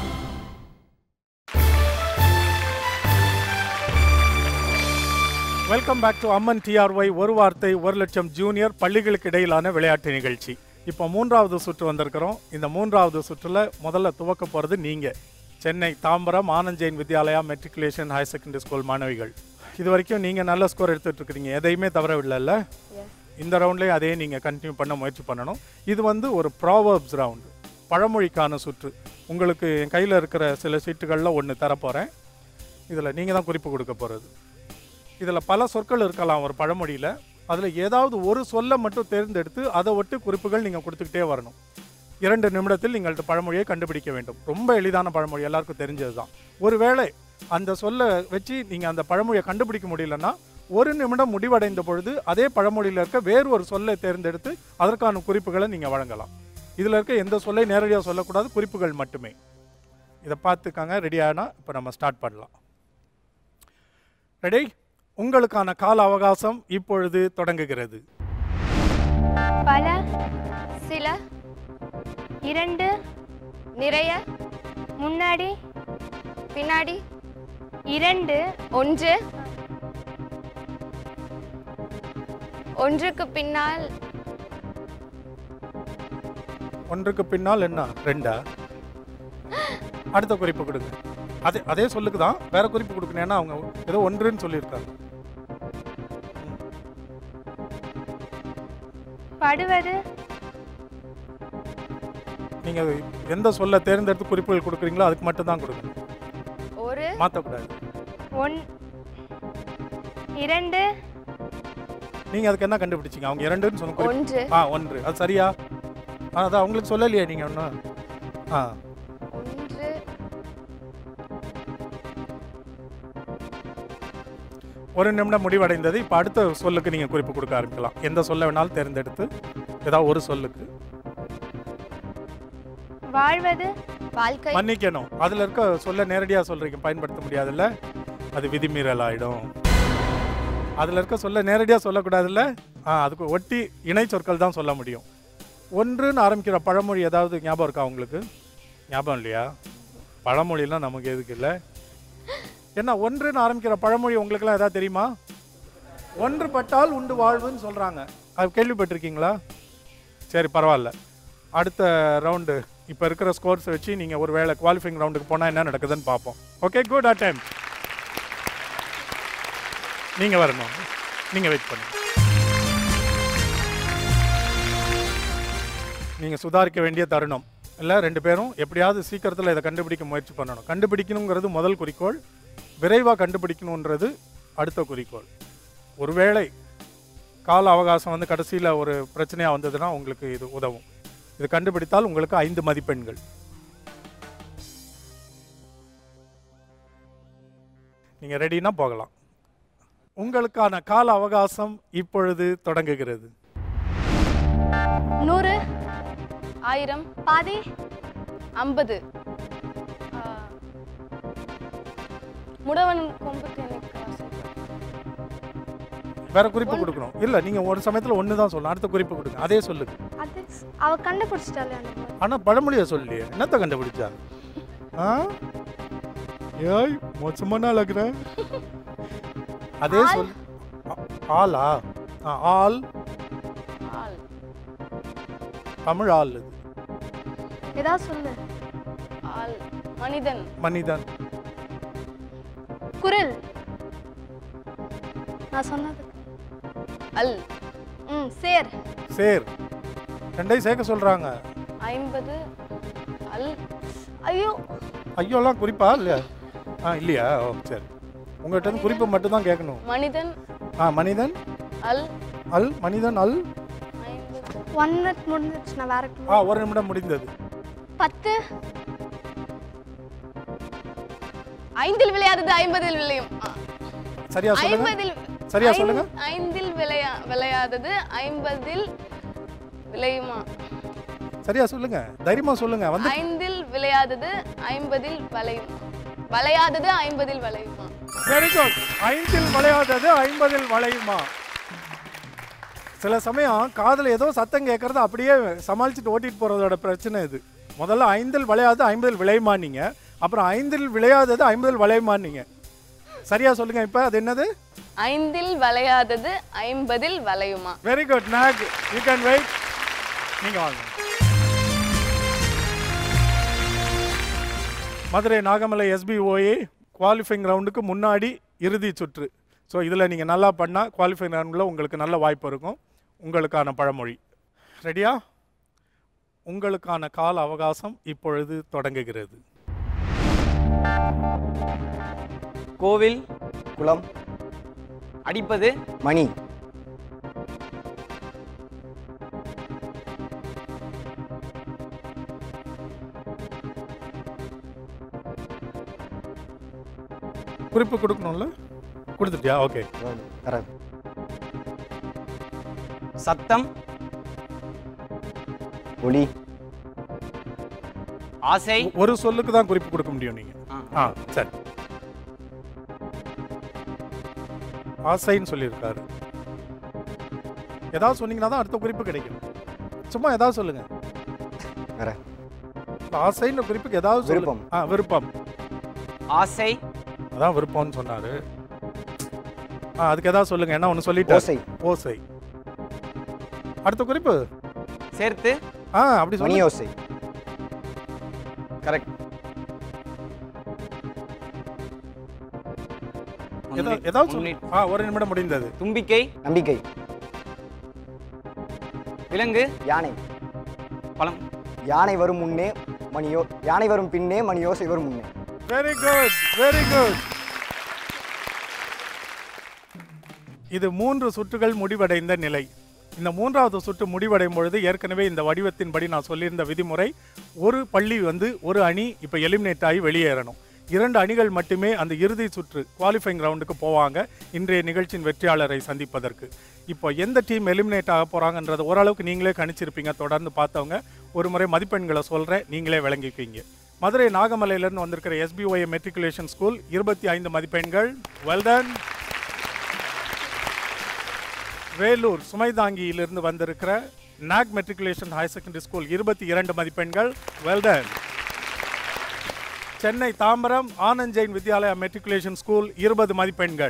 Speaker 2: welcome back to Amman TRY ஒரு வார்த்தை ஒரு லட்சம் ஜூனியர் பள்ளிகளுக்கு இடையிலான விளையாட்டு நிகழ்ச்சி இப்போ மூன்றாவது சுற்று வந்திருக்கிறோம் இந்த மூன்றாவது சுற்றுல முதல்ல துவக்க போகிறது நீங்கள் Chennai Tambaram Anand Vidyalaya matriculation higher secondary school மாணவிகள் இது வரைக்கும் நீங்கள் நல்ல ஸ்கோர் எடுத்துட்டு இருக்கிறீங்க எதையுமே தவற விடல இந்த ரவுண்ட்லேயும் அதே நீங்கள் கண்டினியூ பண்ண முயற்சி பண்ணணும் இது வந்து ஒரு ப்ராவர்ப்ஸ் ரவுண்டு பழமொழிக்கான சுற்று உங்களுக்கு என் கையில் இருக்கிற சில சீட்டுகளில் ஒன்று தரப்போகிறேன் இதில் நீங்கள் தான் குறிப்பு கொடுக்க போகிறது இதில் பல சொற்கள் இருக்கலாம் ஒரு பழமொழியில் அதில் ஏதாவது ஒரு சொல்லை மட்டும் தேர்ந்தெடுத்து அதை ஒட்டு குறிப்புகள் நீங்கள் கொடுத்துக்கிட்டே வரணும் இரண்டு நிமிடத்தில் நீங்கள் இந்த பழமொழியை கண்டுபிடிக்க வேண்டும் ரொம்ப எளிதான பழமொழி எல்லாருக்கும் தெரிஞ்சது தான் ஒருவேளை அந்த சொல்லை வச்சு நீங்கள் அந்த பழமொழியை கண்டுபிடிக்க முடியலன்னா ஒரு நிமிடம் முடிவடைந்த பொழுது அதே பழமொழியில் இருக்க வேறு ஒரு சொல்லை தேர்ந்தெடுத்து அதற்கான குறிப்புகளை நீங்கள் வழங்கலாம் இதில் இருக்க எந்த சொல்லை நேரடியாக சொல்லக்கூடாது குறிப்புகள் மட்டுமே இதை பார்த்துக்காங்க ரெடி ஆனா இப்போ நம்ம ஸ்டார்ட் பண்ணலாம் ரெடி உங்களுக்கான கால அவகாசம் இப்பொழுது தொடங்குகிறது
Speaker 3: பல
Speaker 7: சில
Speaker 3: இரண்டு
Speaker 7: நிறைய
Speaker 3: முன்னாடி
Speaker 7: பின்னாடி
Speaker 3: இரண்டு
Speaker 7: ஒன்று ஒன்றுக்கு பின்னால்
Speaker 2: ஒன்றுக்கு பின்னால் என்ன ரெண்டா அடுத்த குறிப்பு கொடுங்க அதே அதே சொல்லுக்கு தான் வேற குறிப்பு கொடுக்கணும் ஏன்னா அவங்க ஏதோ ஒன்றுன்னு சொல்லியிருக்காங்க
Speaker 3: படுவது
Speaker 2: நீங்க எந்த சொல்ல தேர்ந்தெடுத்து குறிப்புகள் கொடுக்குறீங்களோ அதுக்கு மட்டும் தான் கொடுக்கணும்
Speaker 7: ஒரு
Speaker 2: மாற்றக்கூடாது
Speaker 3: ஒன் இரண்டு
Speaker 2: நீங்க அதுக்கு என்ன கண்டுபிடிச்சீங்க அவங்க இரண்டுன்னு சொன்ன குறிப்பு
Speaker 7: ஒன்று
Speaker 2: ஆ ஒன்று அது சரியா ஆ, அதான் அவங்களுக்கு சொல்லலையே நீங்க ஒன்றும் ஆ
Speaker 7: ஒன்று
Speaker 2: ஒரு நிமிடம் முடிவடைந்தது இப்போ அடுத்த சொல்லுக்கு நீங்கள் குறிப்பு கொடுக்க ஆரம்பிக்கலாம் எந்த சொல்ல வேணாலும் தேர்ந்தெடுத்து ஏதாவது ஒரு சொல்லுக்கு
Speaker 3: வாழ்வது
Speaker 7: வாழ்க்கை
Speaker 2: மன்னிக்கணும் அதில் இருக்க சொல்ல நேரடியாக சொல்றீங்க பயன்படுத்த முடியாதுல்ல அது விதிமீறல் ஆயிடும் அதில் இருக்க சொல்ல நேரடியாக சொல்லக்கூடாதுல்ல ஆ அதுக்கு ஒட்டி இணை சொற்கள் தான் சொல்ல முடியும் ஒன்றுன்னு ஆரம்பிக்கிற பழமொழி ஏதாவது ஞாபகம் இருக்கா உங்களுக்கு ஞாபகம் இல்லையா பழமொழிலாம் நமக்கு எதுக்கு இல்லை என்ன ஒன்றுன்னு ஆரம்பிக்கிற பழமொழி உங்களுக்குலாம் ஏதாவது தெரியுமா ஒன்றுபட்டால் உண்டு வாழ்வுன்னு சொல்கிறாங்க அது கேள்விப்பட்டிருக்கீங்களா சரி பரவாயில்ல அடுத்த ரவுண்டு இப்போ இருக்கிற ஸ்கோர்ஸ் வச்சு நீங்கள் ஒரு வேளை குவாலிஃபைங் ரவுண்டுக்கு போனால் என்ன நடக்குதுன்னு பார்ப்போம் ஓகே குட் அட்டைம் நீங்கள் வரணும் நீங்கள் வெயிட் பண்ணுங்க நீங்கள் சுதாரிக்க வேண்டிய தருணம் இல்லை ரெண்டு பேரும் எப்படியாவது சீக்கிரத்தில் இதை கண்டுபிடிக்க முயற்சி பண்ணணும் கண்டுபிடிக்கணுங்கிறது முதல் குறிக்கோள் விரைவாக கண்டுபிடிக்கணுன்றது அடுத்த குறிக்கோள் ஒருவேளை கால அவகாசம் வந்து கடைசியில் ஒரு பிரச்சனையாக வந்ததுன்னா உங்களுக்கு இது உதவும் இது கண்டுபிடித்தால் உங்களுக்கு ஐந்து மதிப்பெண்கள் நீங்கள் ரெடினா போகலாம் உங்களுக்கான கால அவகாசம் இப்பொழுது தொடங்குகிறது
Speaker 4: நூறு
Speaker 7: ஆயிரம்
Speaker 3: பாதி
Speaker 4: ஐம்பது ஆ, முடவன் கொம்பு தேனீக்கு ஆசை.
Speaker 2: வேற குறிப்பு கொடுக்கணும் இல்லை நீங்கள் ஒரு சமயத்தில் ஒன்று தான் சொல்லணும் அடுத்த குறிப்பு கொடுங்க அதே சொல்லுங்க
Speaker 3: அது ஸ்- அவ கண்டுபிடிச்சிட்டாலே அந்த மாதிரி.
Speaker 2: ஆனால் பழமொழியை சொல்லலையே என்னத்தை கண்டுபிடிச்சா ஆ ஏய் மோசமான அழகுற அதே சொல் ஆ- ஆளா ஆ, ஆள்
Speaker 4: ஆள்
Speaker 2: தமிழ் ஆள் இது
Speaker 3: ஏதாவது சொல்லு
Speaker 4: ஆள் மனிதன்
Speaker 2: மனிதன்
Speaker 3: குரல் நான் சொன்னது
Speaker 4: அல்
Speaker 3: ம் சேர்
Speaker 2: சேர் ரெண்டையும் சேர்க்க சொல்றாங்க
Speaker 4: ஐம்பது அல் ஐயோ
Speaker 2: ஐயோலாம் குறிப்பா இல்லையா ஆ இல்லையா ஓ சரி உங்கள்கிட்ட இருந்து குறிப்பு மட்டும்தான் கேட்கணும்
Speaker 4: மனிதன்
Speaker 2: ஆ மனிதன்
Speaker 4: அல்
Speaker 2: அல் மனிதன் அல்
Speaker 4: ஐம்பது
Speaker 3: ஒன் மினிட் முடிஞ்சிருச்சு நான் வேற clue.
Speaker 2: ஆ ஒரு நிமிடம் முடிந்தது
Speaker 3: பத்து
Speaker 4: ஐந்தில் விளையாதது ஐம்பதில் விளையும் ஆ,
Speaker 2: சரியா சொல்லுங்க
Speaker 4: ஐம்பதில்
Speaker 2: சரியா
Speaker 4: ஐந்-
Speaker 2: சொல்லுங்க
Speaker 4: ஐந்தில் விளையா விளையாதது ஐம்பதில் விளையுமா
Speaker 2: சரியா சொல்லுங்க தைரியமா சொல்லுங்க வந்து
Speaker 4: ஐந்தில் விளையாதது ஐம்பதில் வளையும் வளையாதது ஐம்பதில் வளையுமா
Speaker 2: வெரி குட் ஐந்தில் வளையாதது ஐம்பதில் வளையுமா சில சமயம் காதுல ஏதோ சத்தம் கேட்கறது அப்படியே சமாளிச்சுட்டு ஓட்டிட்டு போறதோட பிரச்சனை இது முதல்ல ஐந்தில் விளையாது ஐம்பதில் விளையுமா நீங்க அப்புறம் ஐந்தில் விளையாதது ஐம்பதில் வளையுமா நீங்க சரியா சொல்லுங்க இப்ப அது என்னது
Speaker 4: ஐந்தில் வளையாதது ஐம்பதில் வளையுமா
Speaker 2: very good Nag you can wait நீங்க வாங்க மதுரை நாகமலை எஸ்பிஓஏ குவாலிஃபைங் ரவுண்டுக்கு முன்னாடி இறுதி சுற்று ஸோ இதில் நீங்கள் நல்லா பண்ணால் குவாலிஃபைங் ரவுண்டில் உங்களுக்கு நல்ல வாய்ப்பு இருக்கும் உங்களுக்கான பழமொழி ரெடியா உங்களுக்கான கால அவகாசம் இப்பொழுது தொடங்குகிறது
Speaker 6: கோவில்
Speaker 5: குளம்
Speaker 6: அடிப்பது
Speaker 5: மணி
Speaker 2: குறிப்பு கொடுக்கணும்ல கொடுத்துட்டியா ஓகே
Speaker 5: தரது
Speaker 6: சத்தம்
Speaker 5: ஒளி
Speaker 6: ஆசை
Speaker 2: ஒரு சொல்லுக்கு தான் குறிப்பு கொடுக்க முடியும் நீங்கள்
Speaker 6: ஆ.
Speaker 2: ஆ சரி ஆசைன்னு சொல்லியிருக்காரு ஏதாவது சொன்னீங்கன்னா தான் அடுத்த குறிப்பு கிடைக்கும் சும்மா ஏதாவது சொல்லுங்க
Speaker 5: வேற
Speaker 2: ஆசைன்ற குறிப்புக்கு ஏதாவது சொல்லுங்க
Speaker 5: விருப்பம்.
Speaker 2: ஆ விருப்பம்
Speaker 6: ஆசை
Speaker 2: அதான் விருப்பம்னு சொன்னாரு ஆ அதுக்கு ஏதாவது சொல்லுங்க என்ன ஒன்று சொல்லிட்டு
Speaker 5: ஓசை
Speaker 2: ஓசை அடுத்த குறிப்பு
Speaker 6: சேர்த்து
Speaker 2: ஆ அப்படி
Speaker 5: மணி
Speaker 2: சொல்லி
Speaker 5: ஓசை
Speaker 6: கரெக்ட்
Speaker 2: ஏதா- ஏதாவது சொல்லு. ஆ ஒரு நிமிடம் முடிந்தது
Speaker 6: தும்பிக்கை
Speaker 5: நம்பிக்கை
Speaker 6: விலங்கு
Speaker 5: யானை
Speaker 6: பழம்
Speaker 5: யானை வரும் முன்னே மணியோ யானை வரும் பின்னே மணியோசை வரும் முன்னே
Speaker 2: வெரி குட் வெரி குட் இது மூன்று சுற்றுகள் முடிவடைந்த நிலை இந்த மூன்றாவது சுற்று முடிவடையும் பொழுது ஏற்கனவே இந்த வடிவத்தின்படி நான் சொல்லியிருந்த விதிமுறை ஒரு பள்ளி வந்து ஒரு அணி இப்போ எலிமினேட் ஆகி வெளியேறணும் இரண்டு அணிகள் மட்டுமே அந்த இறுதி சுற்று குவாலிஃபைங் ரவுண்டுக்கு போவாங்க இன்றைய நிகழ்ச்சியின் வெற்றியாளரை சந்திப்பதற்கு இப்போ எந்த டீம் எலிமினேட் ஆக போகிறாங்கன்றது ஓரளவுக்கு நீங்களே கணிச்சிருப்பீங்க தொடர்ந்து பார்த்தவங்க ஒரு முறை மதிப்பெண்களை சொல்கிறேன் நீங்களே விளங்கிக்குவீங்க மதுரை நாகமலையிலிருந்து வந்திருக்கிற எஸ்பிஒய் மெட்ரிகுலேஷன் ஸ்கூல் இருபத்தி ஐந்து மதிப்பெண்கள் வெல்டன் வேலூர் சுமைதாங்கியிலிருந்து வந்திருக்கிற Nag matriculation higher secondary school இருபத்தி இரண்டு மதிப்பெண்கள் well done Chennai Tambaram Anand Jain Vidyalaya matriculation school இருபது மதிப்பெண்கள்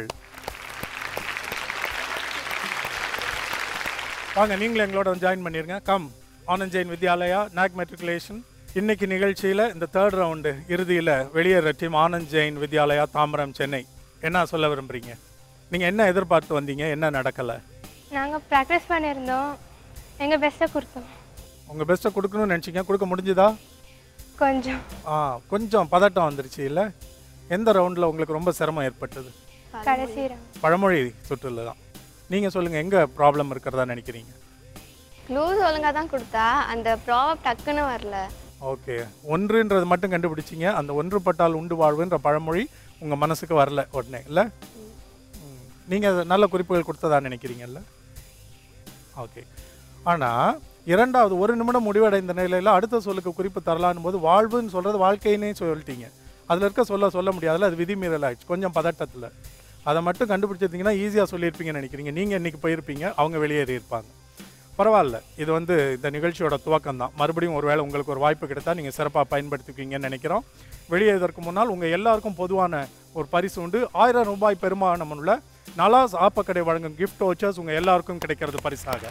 Speaker 2: வாங்க நீங்களும் எங்களோட ஜாயின் பண்ணிருங்க கம் ஆனந்த் ஜெயின் வித்யாலயா நாக் மெட்ரிகுலேஷன் இன்னைக்கு நிகழ்ச்சியில் இந்த தேர்ட் ரவுண்டு இறுதியில் வெளியேற டீம் ஆனந்த் ஜெயின் வித்யாலயா தாம்பரம் சென்னை என்ன சொல்ல விரும்புறீங்க நீங்கள் என்ன எதிர்பார்த்து வந்தீங்க என்ன நடக்கலை
Speaker 3: நாங்கள் ப்ராக்டிஸ் பண்ணியிருந்தோம் எங்கள் பெஸ்ட்டை கொடுத்தோம்
Speaker 2: உங்கள் பெஸ்ட்டை கொடுக்கணும்னு நினச்சிங்க கொடுக்க முடிஞ்சுதா
Speaker 3: கொஞ்சம்
Speaker 2: ஆ கொஞ்சம் பதட்டம் வந்துருச்சு இல்லை எந்த ரவுண்டில் உங்களுக்கு ரொம்ப சிரமம் ஏற்பட்டது
Speaker 3: கடைசி round.
Speaker 2: பழமொழி சுற்றுல தான் நீங்கள் சொல்லுங்கள் எங்கே ப்ராப்ளம் இருக்கிறதா நினைக்கிறீங்க
Speaker 7: க்ளூஸ் ஒழுங்காக தான் கொடுத்தா அந்த ப்ராப் டக்குன்னு வரல
Speaker 2: ஓகே ஒன்றுன்றது மட்டும் கண்டுபிடிச்சிங்க அந்த ஒன்றுபட்டால் உண்டு வாழ்வுன்ற பழமொழி உங்கள் மனசுக்கு வரல உடனே இல்லை நீங்கள் நல்ல குறிப்புகள் கொடுத்ததா நினைக்கிறீங்கல்ல ஓகே ஆனால் இரண்டாவது ஒரு நிமிடம் முடிவடைந்த நிலையில் அடுத்த சொல்லுக்கு குறிப்பு தரலான்னு போது வாழ்வுன்னு சொல்கிறது வாழ்க்கைன்னே சொல்லிட்டீங்க அதில் இருக்க சொல்ல சொல்ல முடியாதுல்ல அது விதிமீறல் ஆயிடுச்சு கொஞ்சம் பதட்டத்தில் அதை மட்டும் கண்டுபிடிச்சிருந்தீங்கன்னா ஈஸியாக சொல்லியிருப்பீங்கன்னு நினைக்கிறீங்க நீங்கள் இன்றைக்கி போயிருப்பீங்க அவங்க வெளியேறி இருப்பாங்க பரவாயில்ல இது வந்து இந்த நிகழ்ச்சியோட துவக்கம் தான் மறுபடியும் ஒருவேளை உங்களுக்கு ஒரு வாய்ப்பு கிடைத்தா நீங்கள் சிறப்பாக பயன்படுத்திக்குவீங்கன்னு நினைக்கிறோம் வெளியேறதற்கு முன்னால் உங்கள் எல்லாருக்கும் பொதுவான ஒரு பரிசு உண்டு ஆயிரம் ரூபாய் பெருமானம் உள்ள நலாஸ் ஆப்பக்கடை வழங்கும் கிஃப்ட் வவுச்சர்ஸ் உங்கள் எல்லாருக்கும் கிடைக்கிறது பரிசாக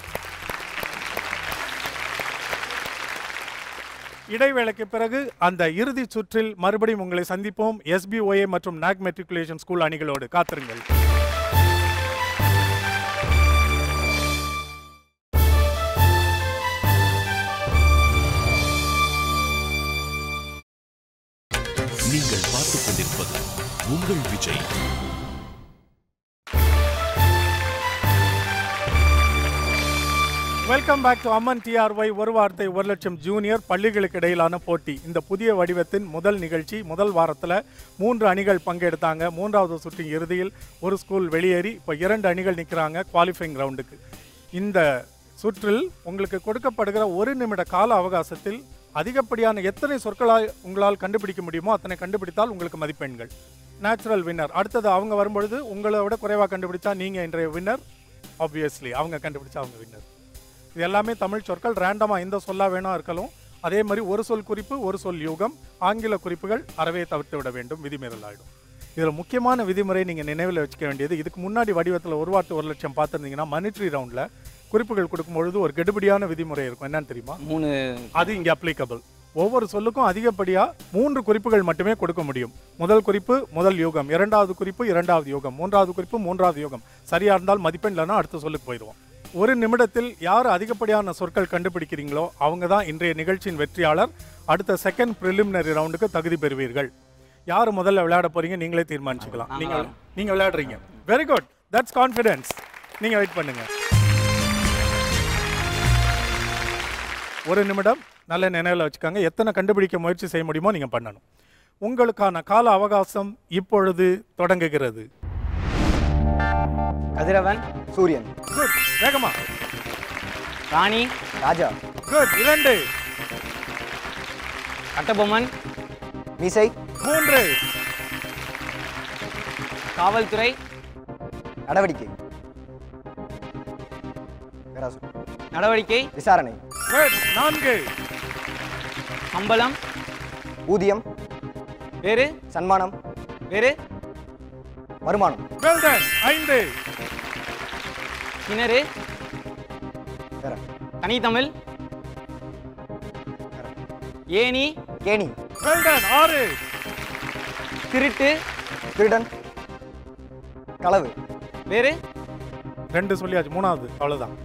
Speaker 2: இடைவேளைக்கு பிறகு அந்த இறுதி சுற்றில் மறுபடியும் உங்களை சந்திப்போம் எஸ்பிஓஏ மற்றும் நாக் மெட்ரிகுலேஷன் ஸ்கூல் அணிகளோடு காத்திருங்கள்
Speaker 1: நீங்கள் பார்த்துக் கொண்டிருப்பது உங்கள் Vijay
Speaker 2: welcome back to Amman TRY ஒரு வார்த்தை ஒரு லட்சம் ஜூனியர் பள்ளிகளுக்கு இடையிலான போட்டி இந்த புதிய வடிவத்தின் முதல் நிகழ்ச்சி முதல் வாரத்தில் மூன்று அணிகள் பங்கெடுத்தாங்க மூன்றாவது சுற்றின் இறுதியில் ஒரு ஸ்கூல் வெளியேறி இப்போ இரண்டு அணிகள் நிற்கிறாங்க குவாலிஃபைங் ரவுண்டுக்கு இந்த சுற்றில் உங்களுக்கு கொடுக்கப்படுகிற ஒரு நிமிட கால அவகாசத்தில் அதிகப்படியான எத்தனை சொற்களால் உங்களால் கண்டுபிடிக்க முடியுமோ அத்தனை கண்டுபிடித்தால் உங்களுக்கு மதிப்பெண்கள் நேச்சுரல் வின்னர் அடுத்தது அவங்க வரும்பொழுது உங்களை விட குறைவாக கண்டுபிடிச்சா நீங்கள் இன்றைய வின்னர் ஆப்வியஸ்லி அவங்க கண்டுபிடிச்சா அவங்க வின்னர் இது எல்லாமே தமிழ் சொற்கள் ரேண்டமாக எந்த சொல்லா வேணா இருக்கலாம் அதே மாதிரி ஒரு சொல் குறிப்பு ஒரு சொல் யூகம் ஆங்கில குறிப்புகள் அறவே தவிர்த்து விட வேண்டும் விதிமீறல் ஆகிடும் இதில் முக்கியமான விதிமுறை நீங்கள் நினைவில் வச்சுக்க வேண்டியது இதுக்கு முன்னாடி வடிவத்தில் ஒரு வார்த்தை ஒரு லட்சம் பார்த்துருந்தீங்கன்னா மனிட்ரி ரவுண்டில் குறிப்புகள் கொடுக்கும்பொழுது ஒரு கெடுபிடியான விதிமுறை இருக்கும் என்னன்னு தெரியுமா
Speaker 6: மூணு
Speaker 2: அது இங்கே அப்ளிகபிள் ஒவ்வொரு சொல்லுக்கும் அதிகப்படியாக மூன்று குறிப்புகள் மட்டுமே கொடுக்க முடியும் முதல் குறிப்பு முதல் யோகம் இரண்டாவது குறிப்பு இரண்டாவது யோகம் மூன்றாவது குறிப்பு மூன்றாவது யோகம் சரியா இருந்தால் மதிப்பெண் இல்லைன்னா அடுத்த சொல்லுக்கு போயிடுவோம் ஒரு நிமிடத்தில் யார் அதிகப்படியான சொற்கள் கண்டுபிடிக்கிறீங்களோ அவங்க தான் இன்றைய நிகழ்ச்சியின் வெற்றியாளர் அடுத்த செகண்ட் ப்ரிலிமினரி ரவுண்டுக்கு தகுதி பெறுவீர்கள் யார் முதல்ல விளையாட போறீங்க நீங்களே தீர்மானிச்சுக்கலாம் நீங்க நீங்க விளையாடுறீங்க வெரி குட் தட்ஸ் கான்ஃபிடன்ஸ் நீங்க வெயிட் பண்ணுங்க ஒரு நிமிடம் நல்ல நினைவில் வச்சுக்கோங்க எத்தனை கண்டுபிடிக்க முயற்சி செய்ய முடியுமோ நீங்கள் பண்ணணும் உங்களுக்கான கால அவகாசம் இப்பொழுது தொடங்குகிறது
Speaker 6: கதிரவன்
Speaker 5: சூரியன்
Speaker 2: குட் வேகமா
Speaker 6: ராணி
Speaker 5: ராஜா
Speaker 2: குட் இரண்டு
Speaker 6: கட்டபொம்மன்
Speaker 5: மீசை
Speaker 2: மூன்று
Speaker 6: காவல்துறை
Speaker 5: நடவடிக்கை வேற சொல்.
Speaker 6: நடவடிக்கை
Speaker 5: விசாரணை
Speaker 2: குட் நான்கு
Speaker 6: சம்பளம்
Speaker 5: ஊதியம்
Speaker 6: வேறு
Speaker 5: சன்மானம்
Speaker 6: வேறு
Speaker 5: வருமானம்
Speaker 2: வெல் டன் ஐந்து
Speaker 6: கிணறு
Speaker 5: வேற
Speaker 6: தனித்தமிழ் ஏணி
Speaker 5: கேணி
Speaker 2: வெல் டன் ஆறு
Speaker 6: திருட்டு
Speaker 5: திருடன் களவு
Speaker 6: வேறு
Speaker 2: ரெண்டு சொல்லியாச்சு மூணாவது அவ்வளவுதான்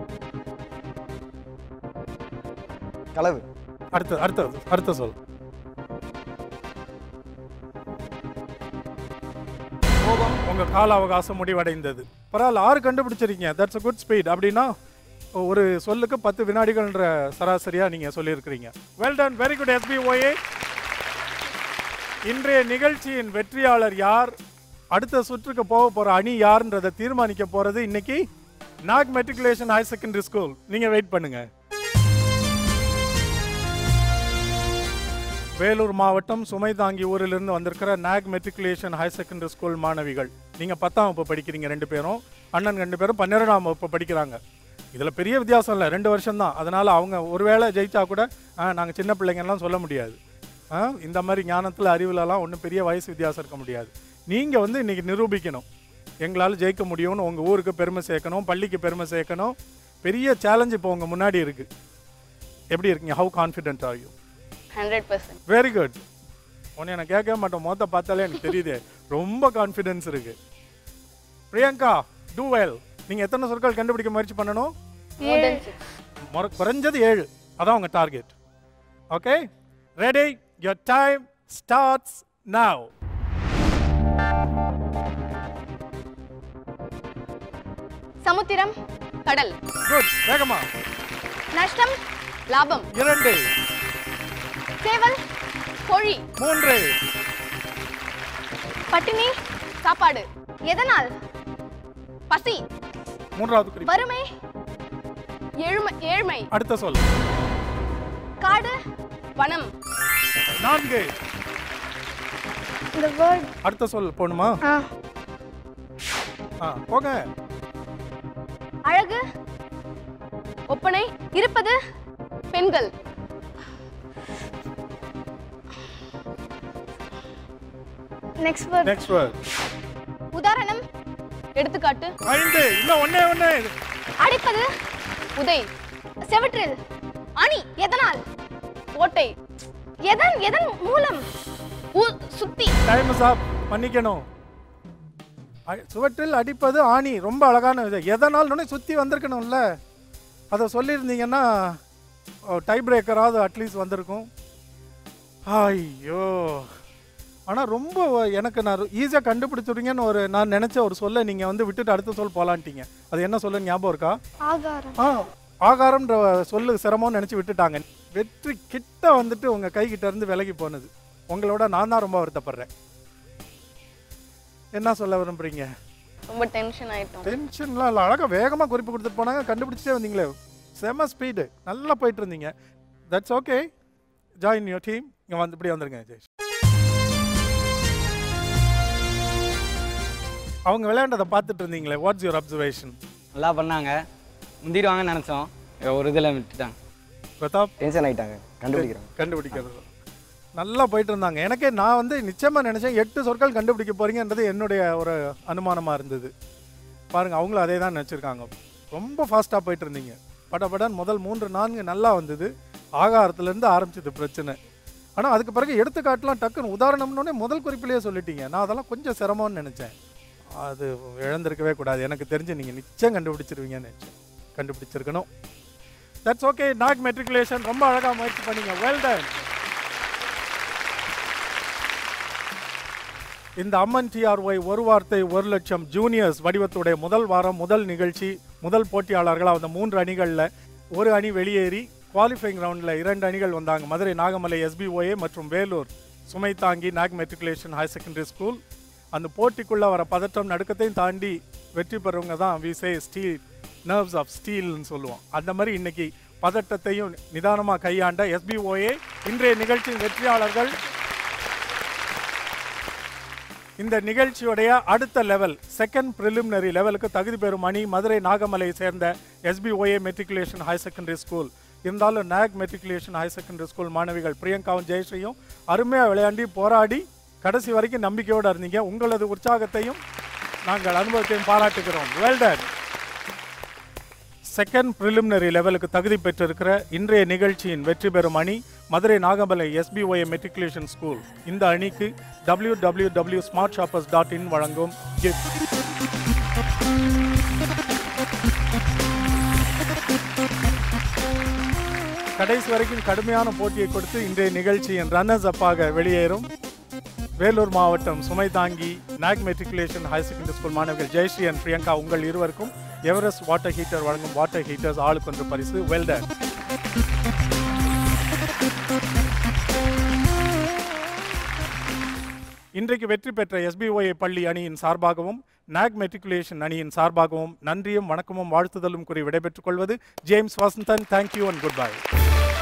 Speaker 5: களவு
Speaker 2: அடுத்த அடுத்த அடுத்த சொல் கோபம் உங்க கால அவகாசம் முடிவடைந்தது பரவாயில்ல ஆறு கண்டுபிடிச்சிருக்கீங்க தட்ஸ் a குட் ஸ்பீட் அப்படின்னா ஒரு சொல்லுக்கு பத்து வினாடிகள்ன்ற சராசரியா நீங்க சொல்லியிருக்கிறீங்க well done very good SPOA இன்றைய நிகழ்ச்சியின் வெற்றியாளர் யார் அடுத்த சுற்றுக்கு போக போற அணி யாருன்றதை தீர்மானிக்க போறது இன்னைக்கு Nag matriculation higher secondary school நீங்க வெயிட் பண்ணுங்க வேலூர் மாவட்டம் சுமைதாங்கி ஊரிலிருந்து வந்திருக்கிற Nag matriculation higher secondary school மாணவிகள் நீங்கள் பத்தாம் வகுப்பு படிக்கிறீங்க ரெண்டு பேரும் அண்ணன் ரெண்டு பேரும் பன்னிரெண்டாம் வகுப்பு படிக்கிறாங்க இதில் பெரிய வித்தியாசம் இல்லை ரெண்டு வருஷம் தான் அதனால் அவங்க ஒருவேளை ஜெயிச்சா கூட நாங்கள் சின்ன பிள்ளைங்கலாம் சொல்ல முடியாது ஆ, இந்த மாதிரி ஞானத்தில் அறிவுலலாம் ஒன்றும் பெரிய வயசு வித்தியாசம் இருக்க முடியாது நீங்கள் வந்து இன்றைக்கி நிரூபிக்கணும் எங்களால் ஜெயிக்க முடியும்னு உங்கள் ஊருக்கு பெருமை சேர்க்கணும் பள்ளிக்கு பெருமை சேர்க்கணும் பெரிய சேலஞ்ச் இப்போ உங்கள் முன்னாடி இருக்குது எப்படி இருக்கீங்க how confident are you
Speaker 4: hundred percent
Speaker 2: very good உன்னை நான் கேட்கவே மாட்டேன் மொத்த பார்த்தாலே எனக்கு தெரியுது ரொம்ப கான்ஃபிடென்ஸ் இருக்கு பிரியங்கா டூ வெல் நீங்க எத்தனை சொற்கள் கண்டுபிடிக்க முயற்சி பண்ணணும்
Speaker 4: மோர் தென் சிக்ஸ்
Speaker 2: மொர- குறைஞ்சது ஏழு அதான் உங்க target okay ready your time starts now
Speaker 4: சமுத்திரம் கடல்
Speaker 2: குட் வேகமா
Speaker 4: நஷ்டம் லாபம்
Speaker 2: இரண்டு
Speaker 4: சேவல் கோழி
Speaker 2: மூன்று
Speaker 4: பட்டினி சாப்பாடு எதனால் பசி
Speaker 2: மூன்றாவது குறிப்பு
Speaker 4: வறுமை ஏழ்மை ஏழ்மை
Speaker 2: அடுத்த சொல்
Speaker 4: காடு வனம்
Speaker 2: நான்கு
Speaker 3: இந்த வேர்ட்
Speaker 2: அடுத்த சொல் போகணுமா
Speaker 3: ஆ
Speaker 2: ஆ போங்க
Speaker 4: அழகு ஒப்பனை இருப்பது பெண்கள்
Speaker 3: நெக்ஸ்ட் வேர்ட்
Speaker 2: நெக்ஸ்ட் வேர்ட்
Speaker 4: உதாரணம் எடுத்துக்காட்டு
Speaker 2: ஐந்து இன்னும் ஒண்ணே ஒண்ணே
Speaker 4: அடிப்பது உதை செவற்றில் அணி எதனால் ஓட்டை எதன் எதன் மூலம் உ- சுத்தி
Speaker 2: டைம் சாப் மன்னிக்கணும் அ- சுவற்றில் அடிப்பது ஆணி ரொம்ப அழகான இது எதனாலும் சுற்றி வந்திருக்கணும்ல அதை சொல்லியிருந்தீங்கன்னா டை பிரேக்கராவது அட்லீஸ்ட் வந்திருக்கும் ஐயோ ஆனால் ரொம்ப எனக்கு நான் ஈஸியாக கண்டுபிடிச்சிடுங்கன்னு ஒரு நான் நினச்ச ஒரு சொல்ல நீங்கள் வந்து விட்டுட்டு அடுத்த சொல் போலான்ட்டீங்க அது என்ன சொல்ல ஞாபகம் இருக்கா
Speaker 3: ஆகாரம்
Speaker 2: ஆ ஆகாரம்ன்ற சொல்லு சிரமம்னு நினச்சி விட்டுட்டாங்க வெற்றி கிட்ட வந்துட்டு உங்கள் கை கிட்ட இருந்து விலகி போனது உங்களோட நான் தான் ரொம்ப வருத்தப்படுறேன் என்ன சொல்ல விரும்புறீங்க
Speaker 4: ரொம்ப டென்ஷன் ஆயிட்டோம்
Speaker 2: டென்ஷன்லாம் இல்லை அழகாக வேகமாக குறிப்பு கொடுத்துட்டு போனாங்க கண்டுபிடிச்சே வந்தீங்களே செம ஸ்பீடு நல்லா போயிட்டு இருந்தீங்க that's okay join your team இங்கே வந்து இப்படி வந்துருங்க ஜெய்ஷ் அவங்க விளையாண்டதை பார்த்துட்டு இருந்தீங்களே வாட்ஸ் யுவர் அப்சர்வேஷன்
Speaker 6: நல்லா பண்ணாங்க முந்திடுவாங்கன்னு நினச்சோம் ஒரு இதில் விட்டுட்டாங்க
Speaker 2: பிரதாப்
Speaker 5: டென்ஷன் ஆயிட்டாங்க கண்டுபிடிக்கிறாங்க
Speaker 2: கண்டுபிடிக்கிறது நல்லா போயிட்டு இருந்தாங்க எனக்கே நான் வந்து நிச்சயமா நினைச்சேன் எட்டு சொற்கள் கண்டுபிடிக்க போறீங்கன்றது என்னுடைய ஒரு அனுமானமா இருந்தது பாருங்க அவங்களும் அதே தான் நினச்சிருக்காங்க ரொம்ப ஃபாஸ்ட்டாக போயிட்டு இருந்தீங்க படபடன் முதல் மூன்று நான்கு நல்லா வந்தது ஆகாரத்துலேருந்து ஆரம்பிச்சது பிரச்சனை ஆனால் அதுக்கு பிறகு எடுத்துக்காட்டலாம் டக்குன்னு உதாரணம்னோடனே முதல் குறிப்பிலேயே சொல்லிட்டீங்க நான் அதெல்லாம் கொஞ்சம் சிரமம்னு நினச்சேன் அது இழந்திருக்கவே கூடாது எனக்கு தெரிஞ்சு நீங்கள் நிச்சயம் கண்டுபிடிச்சிருவீங்கன்னு நினச்சேன் கண்டுபிடிச்சிருக்கணும் தட்ஸ் ஓகே நாக் மெட்ரிகுலேஷன் ரொம்ப அழகாக முயற்சி பண்ணீங்க வெல் டன் இந்த அம்மன் டிஆர்ஒய் ஒரு வார்த்தை ஒரு லட்சம் ஜூனியர்ஸ் வடிவத்துடைய முதல் வாரம் முதல் நிகழ்ச்சி முதல் போட்டியாளர்களாக வந்த மூன்று அணிகளில் ஒரு அணி வெளியேறி குவாலிஃபைங் ரவுண்டில் இரண்டு அணிகள் வந்தாங்க மதுரை நாகமலை எஸ்பிஓஏ மற்றும் Vellore Sumaithangi Nag matriculation higher secondary school அந்த போட்டிக்குள்ளே வர பதற்றம் நடுக்கத்தையும் தாண்டி வெற்றி பெறவங்க தான் விசே ஸ்டீல் நர்வ்ஸ் ஆஃப் ஸ்டீல்னு சொல்லுவோம் அந்த மாதிரி இன்னைக்கு பதட்டத்தையும் நிதானமாக கையாண்ட எஸ்பிஓஏ இன்றைய நிகழ்ச்சியின் வெற்றியாளர்கள் இந்த நிகழ்ச்சியுடைய அடுத்த லெவல் செகண்ட் ப்ரிலிமினரி லெவலுக்கு தகுதி பெறும் அணி மதுரை நாகமலையை சேர்ந்த SPOA matriculation higher secondary school இருந்தாலும் Nag matriculation higher secondary school மாணவிகள் பிரியங்காவும் ஜெயஸ்ரீயும் அருமையாக விளையாண்டி போராடி கடைசி வரைக்கும் நம்பிக்கையோடு இருந்தீங்க உங்களது உற்சாகத்தையும் நாங்கள் அனுபவத்தையும் பாராட்டுகிறோம் வெல் டன் செகண்ட் ப்ரிலிமினரி லெவலுக்கு தகுதி பெற்றிருக்கிற இன்றைய நிகழ்ச்சியின் வெற்றி பெறும் அணி Madurai Nagamalai SPY matriculation school இந்த அணிக்கு W W W smart shoppers dot in வழங்கும் gift. கடைசி வரைக்கும் கடுமையான போட்டியை கொடுத்து இன்றைய நிகழ்ச்சியின் ரன்னர்ஸ் அப்பாக வெளியேறும் வேலூர் மாவட்டம் Sumaithangi Nag matriculation higher secondary school மாணவர்கள் ஜெயஸ்ரீ அண்ட் பிரியங்கா உங்கள் இருவருக்கும் எவரெஸ்ட் வாட்டர் ஹீட்டர் வழங்கும் வாட்டர் ஹீட்டர்ஸ் ஆளுக்கு ஒன்று பரிசு வெல்டன் இன்றைக்கு வெற்றி பெற்ற எஸ்பிஒய் பள்ளி அணியின் சார்பாகவும் நாக் மெட்ரிகுலேஷன் அணியின் சார்பாகவும் நன்றியும் வணக்கமும் வாழ்த்துதலும் கூறி விடைபெற்றுக் கொள்வது James Vasanthan thank you and good by